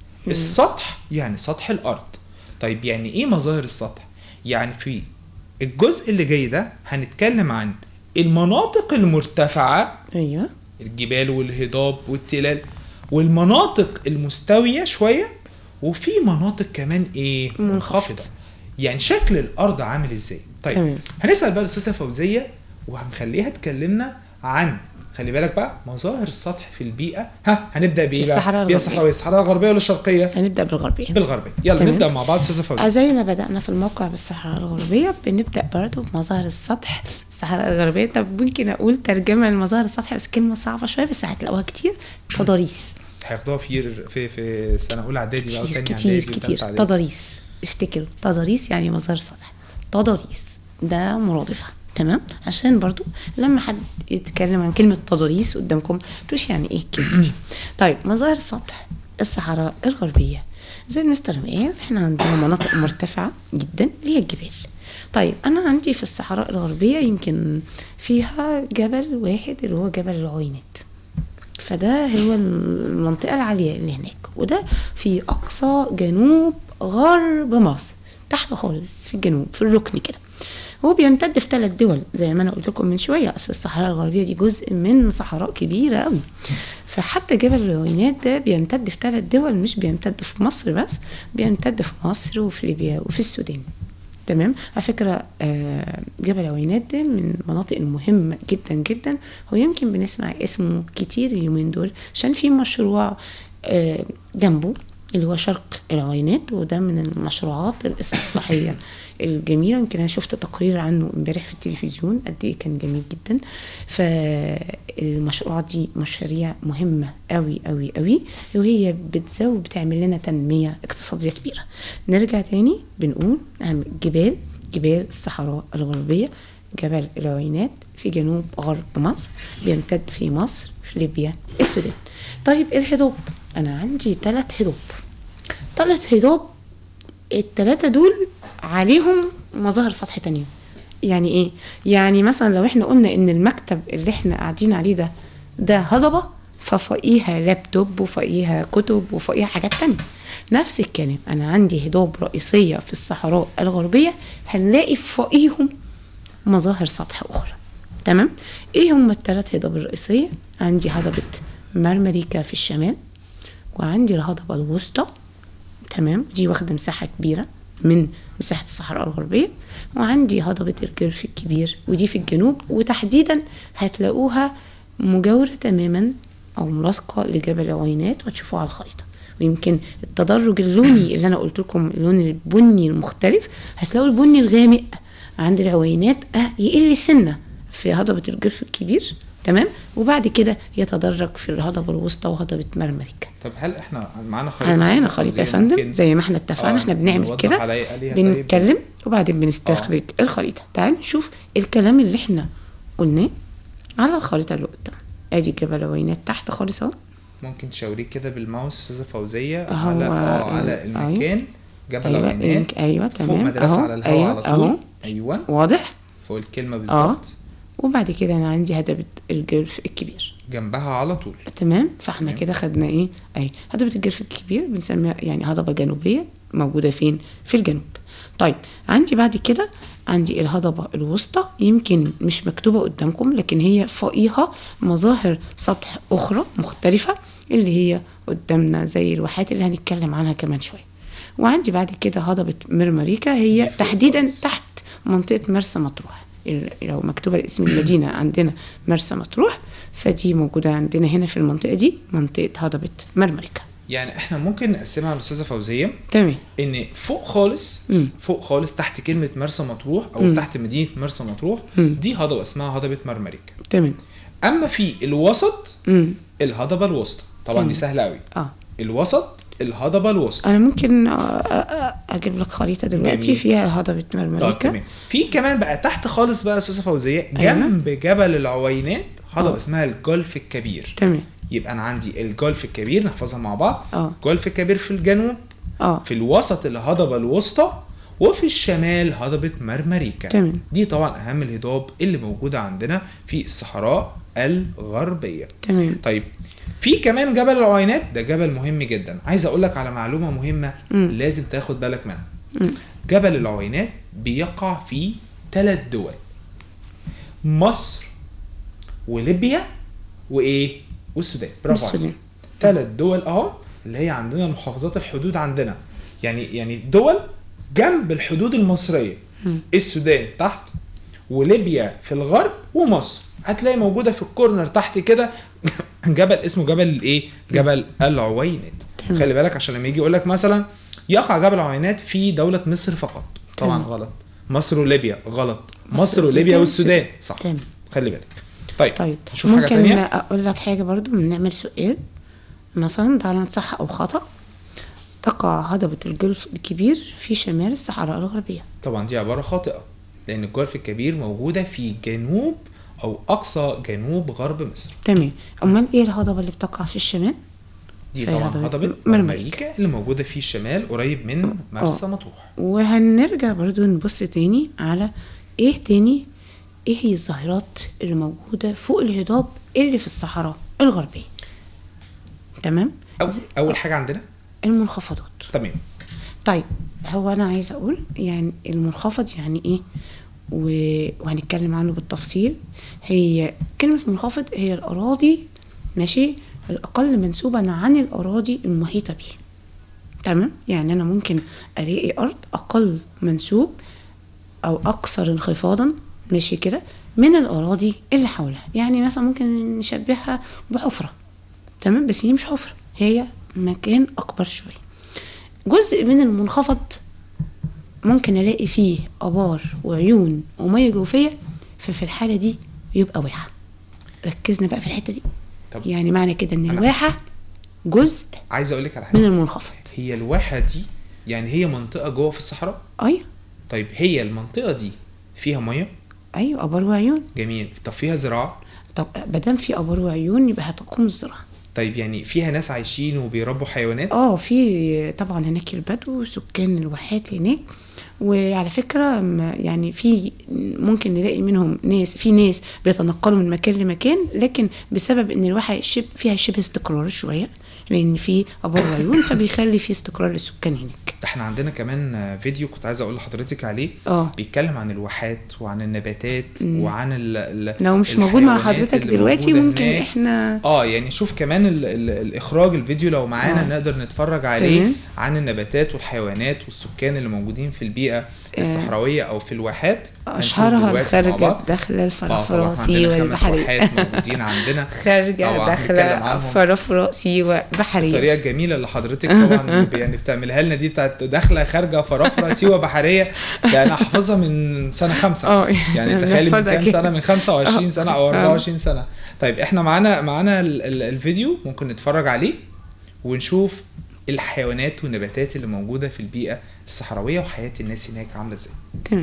Speaker 1: السطح يعني سطح الارض طيب يعني ايه مظاهر السطح يعني في الجزء اللي جاي ده هنتكلم عن المناطق المرتفعه
Speaker 2: أيوه
Speaker 1: الجبال والهضاب والتلال والمناطق المستويه شويه وفي مناطق كمان ايه
Speaker 2: منخفضة.
Speaker 1: منخفضه يعني شكل الارض عامل ازاي طيب
Speaker 2: تمام.
Speaker 1: هنسال بقى الاستاذه فوزيه وهنخليها تكلمنا عن خلي بالك بقى مظاهر السطح في البيئه ها هنبدا بايه
Speaker 2: في
Speaker 1: بقى
Speaker 2: الصحراء
Speaker 1: بيئه
Speaker 2: الغربية.
Speaker 1: صحراويه الصحراء الغربيه ولا الشرقيه
Speaker 2: هنبدأ بالغربية
Speaker 1: بالغربيه يلا
Speaker 2: تمام.
Speaker 1: نبدا مع بعض استاذه
Speaker 2: آه،
Speaker 1: فوزيه
Speaker 2: زي ما بدأنا في الموقع بالصحراء الغربية بنبدأ برضو بمظاهر السطح الصحراء الغربية طب ممكن أقول ترجمة لمظاهر السطح بس كلمة صعبة شوية بس هتلاقوها كتير تضاريس
Speaker 1: هياخدوها في في في سنه اولى اعدادي بقى
Speaker 2: كتير
Speaker 1: وتانية
Speaker 2: كتير
Speaker 1: إعدادي
Speaker 2: كتير
Speaker 1: وتالتة إعدادي.
Speaker 2: تضاريس افتكروا تضاريس يعني مظاهر سطح تضاريس ده مرادفها تمام عشان برضو لما حد يتكلم عن كلمة تضاريس قدامكم توش يعني ايه الكلمة دي طيب مظاهر سطح الصحراء الغربية زي مستر ما قال احنا عندنا مناطق مرتفعة جدا اللي هي الجبال طيب انا عندي في الصحراء الغربية يمكن فيها جبل واحد اللي هو جبل العوينات فده هو المنطقة العالية اللي هناك وده في أقصى جنوب غرب مصر تحت خالص في الجنوب في الركن كده هو بيمتد في ثلاث دول زي ما انا قلت لكم من شويه اصل الصحراء الغربيه دي جزء من صحراء كبيره قوي فحتى جبل العوينات ده بيمتد في ثلاث دول مش بيمتد في مصر بس بيمتد في مصر وفي ليبيا وفي السودان تمام على فكرة آه، جبل عوينات ده من المناطق المهمة جدا جدا هو يمكن بنسمع اسمه كتير اليومين دول عشان في مشروع آه، جنبه اللي هو شرق العوينات وده من المشروعات الاستصلاحية الجميلة يمكن أنا شفت تقرير عنه امبارح في التلفزيون قد إيه كان جميل جدا فالمشروعات دي مشاريع مهمة قوي قوي قوي وهي بتزود بتعمل لنا تنمية اقتصادية كبيرة نرجع تاني بنقول أهم جبال جبال الصحراء الغربية جبل العوينات في جنوب غرب مصر بيمتد في مصر في ليبيا السودان طيب الهضاب أنا عندي ثلاث هضاب ثلاث هضاب التلاتة دول عليهم مظاهر سطح تانية يعني ايه يعني مثلا لو احنا قلنا ان المكتب اللي احنا قاعدين عليه ده ده هضبة ففوقيها لابتوب وفوقيها كتب وفوقيها حاجات تانية نفس الكلام انا عندي هضاب رئيسية في الصحراء الغربية هنلاقي فوقيهم مظاهر سطح اخرى تمام ايه هم الثلاث هضاب الرئيسيه عندي هضبه مرمريكا في الشمال وعندي الهضبه الوسطى تمام دي واخده مساحه كبيره من مساحه الصحراء الغربيه وعندي هضبه الجرف الكبير ودي في الجنوب وتحديدا هتلاقوها مجاوره تماما او ملاصقه لجبل عوينات وتشوفوها على الخريطه ويمكن التدرج اللوني اللي انا قلت لكم اللون البني المختلف هتلاقوا البني الغامق عند العوينات آه يقل سنه في هضبه الجرف الكبير تمام وبعد كده يتدرج في الهضبه الوسطى وهضبه مرمريكا
Speaker 1: طب هل احنا معانا خريطه
Speaker 2: انا معانا
Speaker 1: أستاذ
Speaker 2: خريطه يا
Speaker 1: فوزية
Speaker 2: فندم
Speaker 1: ممكن-
Speaker 2: زي ما احنا اتفقنا
Speaker 1: آه،
Speaker 2: احنا بنعمل
Speaker 1: نوضح
Speaker 2: كده
Speaker 1: عليا آلية طيب؟
Speaker 2: بنتكلم وبعدين بنستخرج الخريطه تعالوا نشوف الكلام اللي احنا قلناه على الخريطه اللي قدام ادي جبل عوينات تحت خالص اهو
Speaker 1: ممكن تشاوريك كده بالماوس استاذه فوزيه
Speaker 2: هو
Speaker 1: على اه
Speaker 2: ال-
Speaker 1: على المكان جبل
Speaker 2: ايوه
Speaker 1: عوينات
Speaker 2: إنك- ايوه
Speaker 1: فوق
Speaker 2: تمام
Speaker 1: مدرسه
Speaker 2: اهو
Speaker 1: على الهواء
Speaker 2: ايوه
Speaker 1: على طول
Speaker 2: اهو
Speaker 1: ايوه
Speaker 2: واضح
Speaker 1: فوق الكلمه
Speaker 2: اه
Speaker 1: بالظبط
Speaker 2: وبعد كده انا عندي هضبه الجرف الكبير
Speaker 1: جنبها على طول
Speaker 2: تمام فاحنا
Speaker 1: تمام.
Speaker 2: كده خدنا ايه اي هضبه الجرف الكبير بنسميها يعني هضبه جنوبيه موجوده فين في الجنوب طيب عندي بعد كده عندي الهضبه الوسطى يمكن مش مكتوبه قدامكم لكن هي فوقيها مظاهر سطح اخرى مختلفه اللي هي قدامنا زي الواحات اللي هنتكلم عنها كمان شويه وعندي بعد كده هضبه مرمريكا
Speaker 1: دي
Speaker 2: هي
Speaker 1: فوق
Speaker 2: تحديدا
Speaker 1: خالص.
Speaker 2: تحت منطقه مرسى مطروح ال- لو مكتوبه اسم المدينه عندنا مرسى مطروح فدي موجوده عندنا هنا في المنطقه دي منطقه هضبه مرمريكا
Speaker 1: يعني احنا ممكن نقسمها الاستاذه فوزيه
Speaker 2: تمام
Speaker 1: ان فوق خالص
Speaker 2: مم.
Speaker 1: فوق خالص تحت كلمه مرسى مطروح او
Speaker 2: مم.
Speaker 1: تحت مدينه مرسى مطروح
Speaker 2: مم.
Speaker 1: دي هضبه اسمها هضبه مرمريك
Speaker 2: تمام
Speaker 1: اما في الوسط
Speaker 2: امم
Speaker 1: الهضبه الوسطى طبعا
Speaker 2: تمام.
Speaker 1: دي سهله قوي
Speaker 2: اه
Speaker 1: الوسط الهضبه الوسطى
Speaker 2: انا ممكن آه، آه، آه، اجيب لك خريطه دلوقتي
Speaker 1: جميل.
Speaker 2: فيها هضبه
Speaker 1: طيب
Speaker 2: مرمريكا
Speaker 1: تمام في كمان بقى تحت خالص بقى يا استاذه فوزيه
Speaker 2: أيوة.
Speaker 1: جنب جبل العوينات هضبه
Speaker 2: آه.
Speaker 1: اسمها الجولف الكبير
Speaker 2: تمام
Speaker 1: يبقى انا عندي الجولف الكبير نحفظها مع بعض
Speaker 2: اه
Speaker 1: الجولف الكبير في الجنوب
Speaker 2: اه
Speaker 1: في الوسط الهضبه الوسطى وفي الشمال هضبه مرمريكا
Speaker 2: تمام
Speaker 1: دي طبعا اهم الهضاب اللي موجوده عندنا في الصحراء الغربيه
Speaker 2: تمام
Speaker 1: طيب في كمان جبل العوينات ده جبل مهم جدا عايز اقول لك على معلومه مهمه
Speaker 2: مم.
Speaker 1: لازم تاخد بالك منها
Speaker 2: مم.
Speaker 1: جبل العوينات بيقع في ثلاث دول مصر وليبيا وايه والسودان برافو عليك
Speaker 2: والسودان.
Speaker 1: ثلاث دول اهو اللي هي عندنا محافظات الحدود عندنا يعني يعني دول جنب الحدود المصريه
Speaker 2: مم.
Speaker 1: السودان تحت وليبيا في الغرب ومصر هتلاقي موجوده في الكورنر تحت كده جبل اسمه جبل الايه جبل العوينات
Speaker 2: تمام.
Speaker 1: خلي بالك عشان لما يجي يقول لك مثلا يقع جبل العوينات في دوله مصر فقط طبعا
Speaker 2: تمام.
Speaker 1: غلط مصر وليبيا غلط
Speaker 2: مصر
Speaker 1: مصر وليبيا
Speaker 2: وليبيا
Speaker 1: والسودان صح
Speaker 2: تمام
Speaker 1: خلي بالك طيب,
Speaker 2: طيب
Speaker 1: نشوف حاجه
Speaker 2: ممكن
Speaker 1: تانية
Speaker 2: اقول لك حاجه برضو نعمل سؤال مثلا تعالى صح او خطا تقع هضبه الجلف الكبير في شمال الصحراء الغربيه
Speaker 1: طبعا دي عباره خاطئه لان الجولف الكبير موجوده في جنوب او اقصى جنوب غرب مصر
Speaker 2: تمام امال ايه الهضبه اللي بتقع في الشمال
Speaker 1: دي
Speaker 2: في
Speaker 1: طبعا
Speaker 2: هضبة
Speaker 1: هضبه
Speaker 2: مرمريكا.
Speaker 1: مرمريكا اللي موجوده في الشمال قريب من مرسى مطروح
Speaker 2: وهنرجع برضو نبص تاني على ايه تاني ايه هي الظاهرات اللي موجودة فوق الهضاب اللي في الصحراء الغربية تمام
Speaker 1: أو
Speaker 2: زي-
Speaker 1: اول حاجه عندنا
Speaker 2: المنخفضات
Speaker 1: تمام
Speaker 2: طيب هو انا عايزه اقول يعني المنخفض يعني ايه و- وهنتكلم عنه بالتفصيل هي كلمه منخفض هي الاراضي ماشي الاقل منسوبا عن الاراضي المحيطه بيه تمام يعني انا ممكن الاقي ارض اقل منسوب او اكثر انخفاضا ماشي كده من الاراضي اللي حولها يعني مثلا ممكن نشبهها بحفره تمام بس هي مش حفره هي مكان اكبر شويه جزء من المنخفض ممكن الاقي فيه ابار وعيون وميه جوفيه ففي الحاله دي يبقى واحه ركزنا بقى في الحته دي
Speaker 1: طب
Speaker 2: يعني معنى كده ان
Speaker 1: أنا-
Speaker 2: الواحه جزء
Speaker 1: عايز اقول لك على
Speaker 2: من
Speaker 1: حاجه
Speaker 2: المنخفض
Speaker 1: هي الواحه دي يعني هي منطقه جوه في الصحراء
Speaker 2: ايوه
Speaker 1: طيب هي المنطقه دي فيها ميه
Speaker 2: ايوه ابار وعيون
Speaker 1: جميل طب فيها زراعه
Speaker 2: طب مادام في ابار وعيون يبقى هتقوم الزراعه
Speaker 1: طيب يعني فيها ناس عايشين وبيربوا حيوانات
Speaker 2: اه في طبعا هناك البدو سكان الواحات هناك وعلى فكرة م- يعني في ممكن نلاقي منهم ناس في ناس بيتنقلوا من مكان لمكان لكن بسبب ان الواحة شب فيها شبه استقرار شوية لان في ابار وعيون فبيخلي في استقرار للسكان هناك
Speaker 1: احنا عندنا كمان فيديو كنت عايز اقول لحضرتك عليه
Speaker 2: اه
Speaker 1: بيتكلم عن الواحات وعن النباتات
Speaker 2: مم.
Speaker 1: وعن ال ال
Speaker 2: لو مش موجود مع
Speaker 1: الحيوانات
Speaker 2: حضرتك
Speaker 1: اللي
Speaker 2: دلوقتي
Speaker 1: موجودة
Speaker 2: ممكن
Speaker 1: هناك.
Speaker 2: احنا
Speaker 1: اه يعني شوف كمان ال ال الاخراج الفيديو لو معانا
Speaker 2: آه.
Speaker 1: نقدر نتفرج عليه
Speaker 2: تمام.
Speaker 1: عن النباتات والحيوانات والسكان اللي موجودين في البيئه الصحراويه او في الواحات هنشوف
Speaker 2: اشهرها
Speaker 1: دلوقتي مع
Speaker 2: الخارجه
Speaker 1: بعض.
Speaker 2: داخله
Speaker 1: اه طبعا
Speaker 2: الفرافراسي
Speaker 1: عندنا خمس
Speaker 2: والبحريه
Speaker 1: واحات موجودين عندنا
Speaker 2: خارجه
Speaker 1: طبعاً هنتكلم
Speaker 2: داخله
Speaker 1: عنهم.
Speaker 2: فرافراسي وبحريه
Speaker 1: الطريقه الجميله اللي حضرتك طبعا يعني بتعملها لنا دي بتاعت داخله خارجه فرافره سيوه بحريه ده انا حافظها من سنه خمسه
Speaker 2: اه
Speaker 1: يعني تخيلي من
Speaker 2: بنحفظها
Speaker 1: كام
Speaker 2: كده.
Speaker 1: سنه من 25 سنه او
Speaker 2: آه.
Speaker 1: 24 سنه طيب احنا معانا معانا ال- ال- الفيديو ممكن نتفرج عليه ونشوف الحيوانات والنباتات اللي موجوده في البيئه الصحراويه وحياه الناس هناك عامله ازاي
Speaker 2: تمام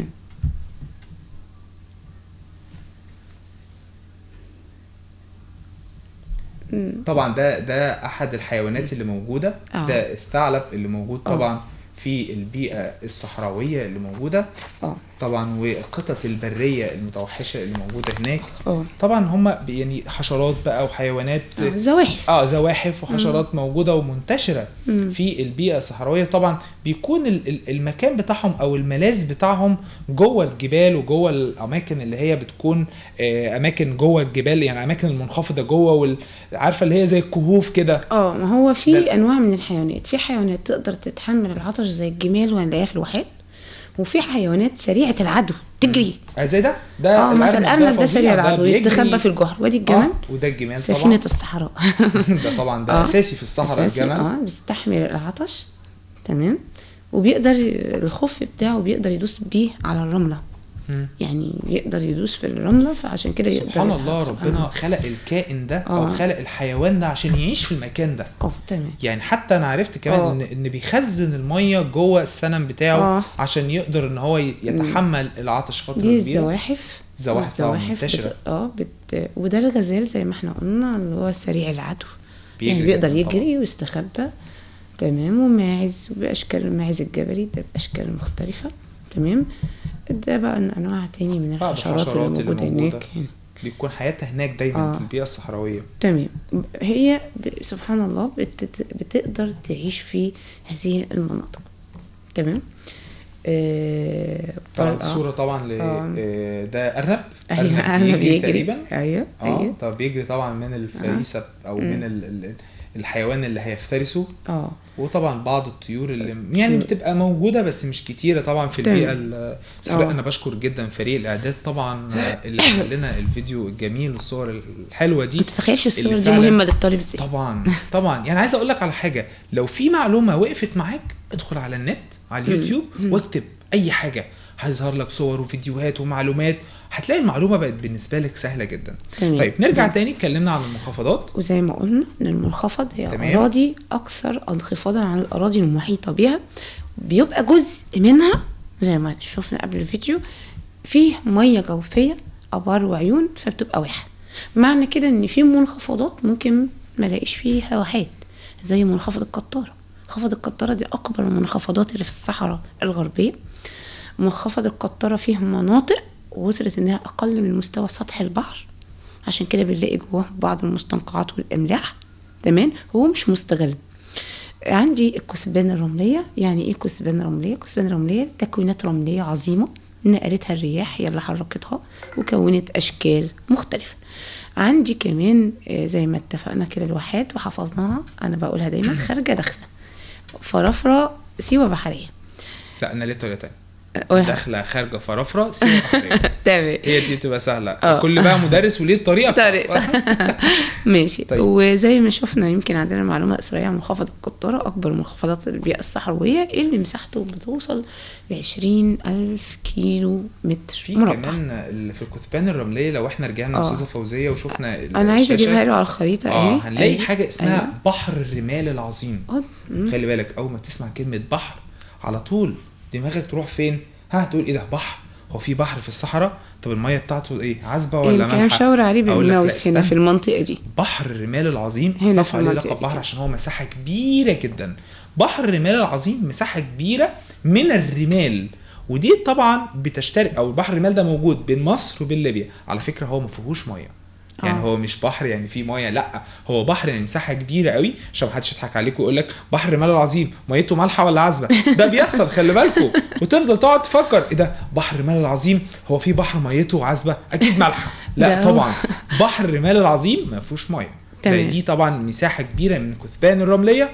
Speaker 2: مم.
Speaker 1: طبعا ده ده احد الحيوانات اللي موجوده
Speaker 2: آه.
Speaker 1: ده الثعلب اللي موجود
Speaker 2: آه.
Speaker 1: طبعا في البيئه الصحراويه اللي موجوده
Speaker 2: اه
Speaker 1: طبعا والقطط البريه المتوحشه اللي موجوده هناك
Speaker 2: اه
Speaker 1: طبعا هم يعني حشرات بقى وحيوانات
Speaker 2: آه، زواحف
Speaker 1: اه زواحف وحشرات موجوده ومنتشره
Speaker 2: مم.
Speaker 1: في البيئه الصحراويه طبعا بيكون ال- ال- المكان بتاعهم او الملاذ بتاعهم جوه الجبال وجوه الاماكن اللي هي بتكون آه، اماكن جوه الجبال يعني اماكن المنخفضه جوه وال- عارفه اللي هي زي الكهوف كده
Speaker 2: اه ما هو في
Speaker 1: ده-
Speaker 2: انواع من الحيوانات في حيوانات تقدر تتحمل العطش زي الجمال وهنلاقيها في الواحات وفي حيوانات سريعه العدو تجري
Speaker 1: آه، زي ده ده
Speaker 2: اه مثلا الارنب ده
Speaker 1: فظيع،
Speaker 2: سريع العدو
Speaker 1: بيجري.
Speaker 2: يستخبى في الجحر وادي الجمل
Speaker 1: آه وده الجمال
Speaker 2: سفينه
Speaker 1: طبعا
Speaker 2: الصحراء
Speaker 1: ده طبعا ده
Speaker 2: آه.
Speaker 1: اساسي في الصحراء
Speaker 2: أساسي،
Speaker 1: الجمل
Speaker 2: اه بيستحمل العطش تمام وبيقدر الخف بتاعه بيقدر يدوس بيه على الرمله
Speaker 1: مم.
Speaker 2: يعني يقدر يدوس في الرمله فعشان كده يقدر
Speaker 1: سبحان
Speaker 2: يلحق.
Speaker 1: الله
Speaker 2: سبحان
Speaker 1: ربنا
Speaker 2: الله.
Speaker 1: خلق الكائن ده او
Speaker 2: آه.
Speaker 1: خلق الحيوان ده عشان يعيش في المكان ده
Speaker 2: اه تمام
Speaker 1: يعني حتى انا عرفت كمان
Speaker 2: آه.
Speaker 1: ان ان بيخزن الميه جوه السنم بتاعه
Speaker 2: آه.
Speaker 1: عشان يقدر ان هو ي- يتحمل العطش فتره
Speaker 2: دي
Speaker 1: كبيره
Speaker 2: الزواحف
Speaker 1: الزواحف طبعاً
Speaker 2: الزواحف
Speaker 1: منتشرة.
Speaker 2: بت... اه بت... وده الغزال زي ما احنا قلنا اللي هو سريع العدو
Speaker 1: بيجري
Speaker 2: يعني بيقدر
Speaker 1: جداً طبعاً.
Speaker 2: يجري ويستخبى تمام وماعز بأشكال الماعز الجبلي ده بأشكال مختلفة تمام ده بقى أنواع تاني من
Speaker 1: بعض
Speaker 2: الحشرات اللي
Speaker 1: الحشرات اللي
Speaker 2: موجودة
Speaker 1: موجودة.
Speaker 2: هناك هنا.
Speaker 1: بيكون حياتها هناك دايما
Speaker 2: آه.
Speaker 1: في البيئه الصحراويه
Speaker 2: تمام هي ب... سبحان الله بت... بتقدر تعيش في هذه المناطق تمام آه...
Speaker 1: طبعا
Speaker 2: آه.
Speaker 1: الصوره طبعا ل...
Speaker 2: آه.
Speaker 1: آه، ده ارنب
Speaker 2: أيوة،
Speaker 1: ارنب بيجري تقريبا
Speaker 2: ايوه
Speaker 1: اه
Speaker 2: ايوه
Speaker 1: طب بيجري طبعا من الفريسه او من ال... ال- الحيوان اللي هيفترسه
Speaker 2: اه
Speaker 1: وطبعا بعض الطيور اللي يعني بتبقى موجوده بس مش كتيره طبعا في
Speaker 2: تمام.
Speaker 1: البيئه الصحراء
Speaker 2: آه.
Speaker 1: انا بشكر جدا فريق الاعداد طبعا اللي عمل لنا الفيديو الجميل والصور الحلوه دي
Speaker 2: ما تتخيلش الصور
Speaker 1: اللي
Speaker 2: دي
Speaker 1: فعلاً-
Speaker 2: مهمه للطالب ازاي
Speaker 1: طبعا طبعا يعني عايز اقول لك على حاجه لو في معلومه وقفت معاك ادخل على النت على اليوتيوب واكتب اي حاجه هيظهر لك صور وفيديوهات ومعلومات هتلاقي المعلومه بقت بالنسبه لك سهله جدا
Speaker 2: تمام.
Speaker 1: طيب نرجع تاني اتكلمنا عن المنخفضات
Speaker 2: وزي ما قلنا ان المنخفض هي
Speaker 1: تمام.
Speaker 2: اراضي اكثر انخفاضا عن الاراضي المحيطه بها بيبقى جزء منها زي ما شفنا قبل الفيديو فيه ميه جوفيه ابار وعيون فبتبقى واحد معنى كده ان في منخفضات ممكن ما الاقيش فيها واحات زي منخفض القطاره منخفض القطاره دي اكبر المنخفضات اللي في الصحراء الغربيه منخفض القطاره فيه مناطق وصلت انها اقل من مستوى سطح البحر عشان كده بنلاقي جواه بعض المستنقعات والاملاح تمام هو مش مستغل عندي الكثبان الرملية يعني ايه كثبان رملية كثبان رملية تكوينات رملية عظيمة نقلتها الرياح هي اللي حركتها وكونت أشكال مختلفة عندي كمان آه، زي ما اتفقنا كده الواحات وحفظناها أنا بقولها دايما خارجة داخلة فرافرة سيوة بحرية
Speaker 1: لا انا ليه طريقه تانية
Speaker 2: قولها.
Speaker 1: داخله خارجه فرافره سيوه بحريه
Speaker 2: تمام
Speaker 1: هي دي بتبقى سهله
Speaker 2: آه.
Speaker 1: كل بقى مدرس وليه الطريقه
Speaker 2: طريقة ماشي
Speaker 1: طيب.
Speaker 2: طيب. وزي ما شفنا يمكن عندنا معلومة إسرائيلية عن منخفض القطارة أكبر منخفضات البيئة الصحراوية اللي مساحته بتوصل لعشرين ألف كيلو متر
Speaker 1: في
Speaker 2: مربع
Speaker 1: كمان اللي في الكثبان الرمليه لو احنا رجعنا
Speaker 2: آه.
Speaker 1: استاذه فوزيه وشفنا ال-
Speaker 2: أنا عايزة
Speaker 1: الشاشة،
Speaker 2: أجيبها له على الخريطة
Speaker 1: اه
Speaker 2: أهي.
Speaker 1: هنلاقي
Speaker 2: أهي.
Speaker 1: حاجه اسمها
Speaker 2: أيوة.
Speaker 1: بحر الرمال العظيم
Speaker 2: آه، مم.
Speaker 1: خلي بالك اول ما تسمع كلمه بحر على طول دماغك تروح فين ها تقول ايه ده بحر هو في بحر في الصحراء طب الميه بتاعته ايه عذبه ولا
Speaker 2: يمكن
Speaker 1: مالحه
Speaker 2: شاور عليه
Speaker 1: أقول لك لا،
Speaker 2: بالماوس هنا
Speaker 1: استنى.
Speaker 2: في المنطقة دي
Speaker 1: بحر الرمال العظيم
Speaker 2: هنا
Speaker 1: طلع
Speaker 2: في
Speaker 1: عليه
Speaker 2: المنطقة
Speaker 1: لقب
Speaker 2: دي
Speaker 1: بحر
Speaker 2: كده.
Speaker 1: عشان هو مساحه كبيره جدا بحر الرمال العظيم مساحه كبيره من الرمال ودي طبعا بتشترك او بحر الرمال ده موجود بين مصر وبين ليبيا على فكره هو ما فيهوش ميه يعني
Speaker 2: آه.
Speaker 1: هو مش بحر يعني فيه ميه لا هو بحر يعني مساحه كبيره قوي عشان محدش يضحك عليك ويقول لك بحر الرمال العظيم ميته مالحه ولا عذبه ده بيحصل خلي بالكم وتفضل تقعد تفكر ايه ده بحر الرمال العظيم هو في بحر ميته عذبه اكيد مالحه لا
Speaker 2: ده هو.
Speaker 1: طبعا بحر الرمال العظيم ما فيهوش ميه
Speaker 2: تمام.
Speaker 1: لأن دي طبعا مساحه كبيره من الكثبان الرمليه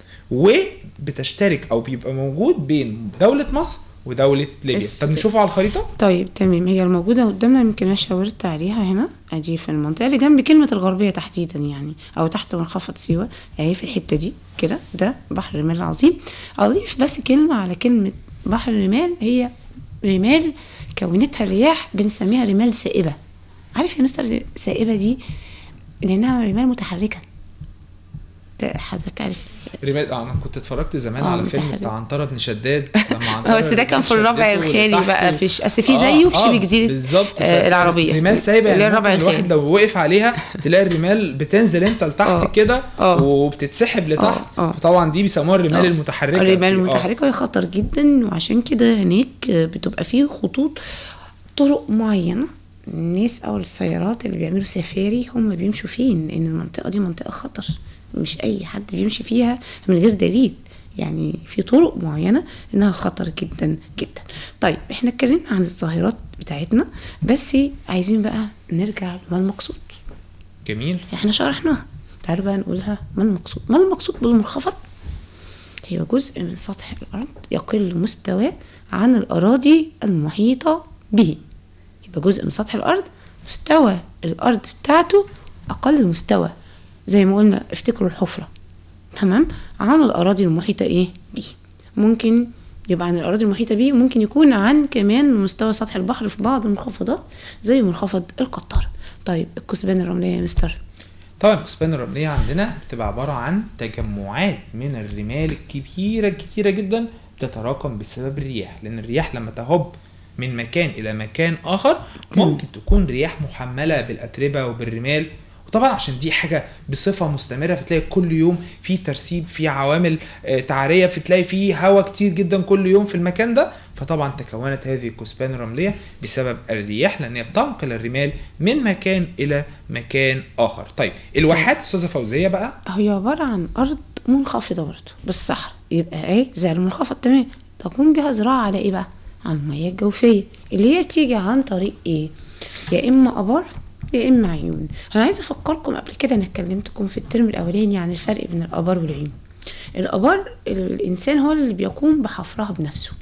Speaker 1: وبتشترك او بيبقى موجود بين دوله مصر ودوله ليبيا
Speaker 2: بس
Speaker 1: طب
Speaker 2: كده.
Speaker 1: نشوفه على الخريطه
Speaker 2: طيب تمام هي الموجودة قدامنا يمكن أنا شاورت عليها هنا أدي في المنطقة اللي جنب كلمة الغربية تحديدا يعني أو تحت منخفض سيوة أهي في الحتة دي كده ده بحر الرمال العظيم أضيف بس كلمة على كلمة بحر الرمال هي رمال كونتها الرياح بنسميها رمال سائبة عارف يا مستر سائبة دي لأنها رمال متحركة ده حضرتك عارف
Speaker 1: رمال اه انا كنت اتفرجت زمان
Speaker 2: آه،
Speaker 1: على فيلم
Speaker 2: متحرك.
Speaker 1: بتاع عنترة بن شداد لما عنترة
Speaker 2: بس ده كان في
Speaker 1: شدته
Speaker 2: الربع الخالي
Speaker 1: لتحت
Speaker 2: بقى
Speaker 1: و-
Speaker 2: في ش- أصل في
Speaker 1: آه،
Speaker 2: زيه في
Speaker 1: آه،
Speaker 2: شبه جزيرة
Speaker 1: بالظبط
Speaker 2: آه،
Speaker 1: ف-
Speaker 2: العربية.
Speaker 1: رمال سايبه
Speaker 2: اللي هي
Speaker 1: يعني
Speaker 2: الربع
Speaker 1: ممكن الواحد
Speaker 2: الخالي.
Speaker 1: لو وقف عليها تلاقي الرمال بتنزل انت لتحت
Speaker 2: آه،
Speaker 1: كده
Speaker 2: آه.
Speaker 1: وبتتسحب لتحت
Speaker 2: آه، آه.
Speaker 1: فطبعا دي بيسموها الرمال
Speaker 2: آه.
Speaker 1: المتحركه
Speaker 2: الرمال
Speaker 1: آه.
Speaker 2: المتحركة هي خطر جدا وعشان كده هناك بتبقى فيه خطوط طرق معينة الناس أو السيارات اللي بيعملوا سفاري هم بيمشوا فين لأن المنطقة دي منطقة خطر مش أي حد بيمشي فيها من غير دليل يعني في طرق معينة إنها خطر جدا جدا طيب احنا اتكلمنا عن الظاهرات بتاعتنا بس عايزين بقى نرجع لما المقصود
Speaker 1: جميل
Speaker 2: احنا شرحناها تعالوا بقى نقولها ما المقصود ما المقصود بالمنخفض هي جزء من سطح الأرض يقل مستواه عن الأراضي المحيطة به يبقى جزء من سطح الأرض مستوى الأرض بتاعته أقل مستوى زي ما قلنا افتكروا الحفرة تمام عن الأراضي المحيطة إيه به ممكن يبقى عن الأراضي المحيطة به ممكن يكون عن كمان مستوى سطح البحر في بعض المنخفضات زي منخفض القطار طيب الكثبان الرملية يا مستر
Speaker 1: طبعا الكثبان الرمليه عندنا بتبقى عباره عن تجمعات من الرمال الكبيره كتيره جدا بتتراكم بسبب الرياح لان الرياح لما تهب من مكان الى مكان اخر ممكن تكون رياح محمله بالاتربه وبالرمال وطبعا عشان دي حاجه بصفه مستمره فتلاقي كل يوم في ترسيب في عوامل آه، تعريه فتلاقي في هواء كتير جدا كل يوم في المكان ده فطبعا تكونت هذه الكثبان الرمليه بسبب الرياح لان هي بتنقل الرمال من مكان الى مكان اخر طيب الواحات استاذه فوزيه بقى
Speaker 2: هي عبارة عن أرض منخفضة برضه بالصحراء يبقى إيه زي المنخفض تمام تقوم بها زراعة على إيه بقى؟ على المياه الجوفية اللي هي بتيجي عن طريق إيه؟ يا إما آبار يا إما عيون أنا عايزة أفكركم قبل كده أنا كلمتكم في الترم الأولاني عن الفرق بين الآبار والعيون الآبار الإنسان هو اللي بيقوم بحفرها بنفسه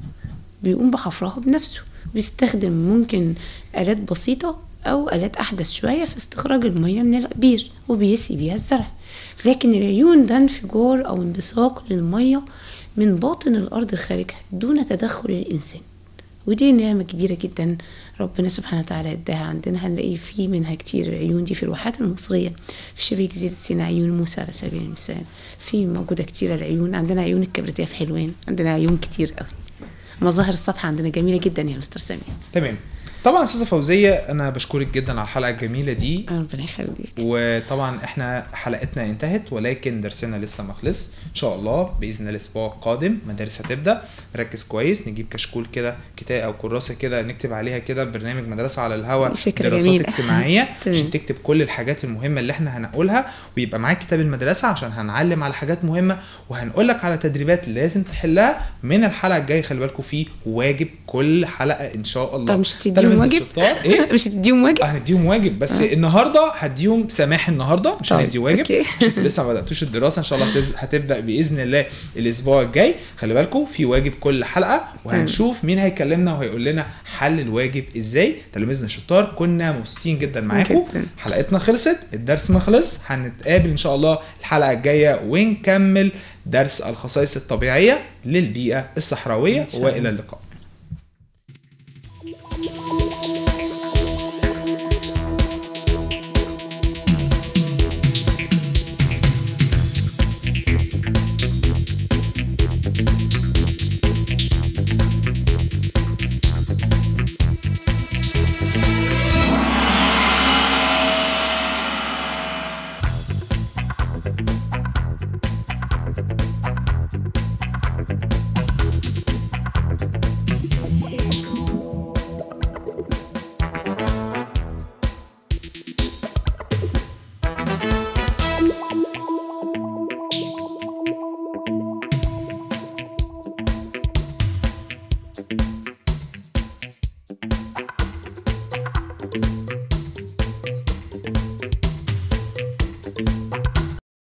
Speaker 2: بيقوم بحفرها بنفسه بيستخدم ممكن آلات بسيطة أو آلات أحدث شوية في استخراج المية من البير وبيسقي بيها الزرع لكن العيون ده انفجار أو انبثاق للمية من باطن الأرض خارجها دون تدخل الإنسان ودي نعمة كبيرة جدا ربنا سبحانه وتعالى اداها عندنا هنلاقي في منها كتير العيون دي في الواحات المصرية في شبه جزيرة سيناء عيون موسى على سبيل المثال في موجودة كتير العيون عندنا عيون الكبريتية في حلوان عندنا عيون كتير قوي مظاهر السطح عندنا جميلة جدا يا مستر سامي
Speaker 1: تمام طبعا استاذه فوزيه انا بشكرك جدا على الحلقه الجميله دي
Speaker 2: ربنا يخليك
Speaker 1: وطبعا احنا حلقتنا انتهت ولكن درسنا لسه ما خلص ان شاء الله باذن الله الاسبوع القادم مدارس هتبدا نركز كويس نجيب كشكول كده كتاب او كراسه كده نكتب عليها كده برنامج مدرسه على الهواء
Speaker 2: فكرة
Speaker 1: دراسات
Speaker 2: جميلة.
Speaker 1: اجتماعيه
Speaker 2: تمام.
Speaker 1: عشان تكتب كل الحاجات المهمه اللي احنا هنقولها ويبقى معاك كتاب المدرسه عشان هنعلم على حاجات مهمه وهنقول لك على تدريبات لازم تحلها من الحلقه الجايه خلي بالكم في واجب كل حلقه ان شاء الله
Speaker 2: طب مش هتديهم
Speaker 1: تلاميذنا
Speaker 2: واجب؟
Speaker 1: الشطار ايه
Speaker 2: مش هتديهم واجب؟
Speaker 1: هنديهم واجب بس
Speaker 2: آه.
Speaker 1: النهارده هديهم سماح النهارده مش
Speaker 2: طيب،
Speaker 1: هندي واجب
Speaker 2: أوكي.
Speaker 1: عشان انتوا لسه ما بداتوش الدراسه ان شاء الله هتز- هتبدا باذن الله الاسبوع الجاي خلي بالكم في واجب كل حلقه وهنشوف مين هيكلمنا وهيقول لنا حل الواجب ازاي تلاميذنا الشطار كنا مبسوطين جدا معاكم
Speaker 2: جداً.
Speaker 1: حلقتنا خلصت الدرس ما خلص هنتقابل ان شاء الله الحلقه الجايه ونكمل درس الخصائص الطبيعيه للبيئه الصحراويه
Speaker 2: إن شاء الله.
Speaker 1: والى اللقاء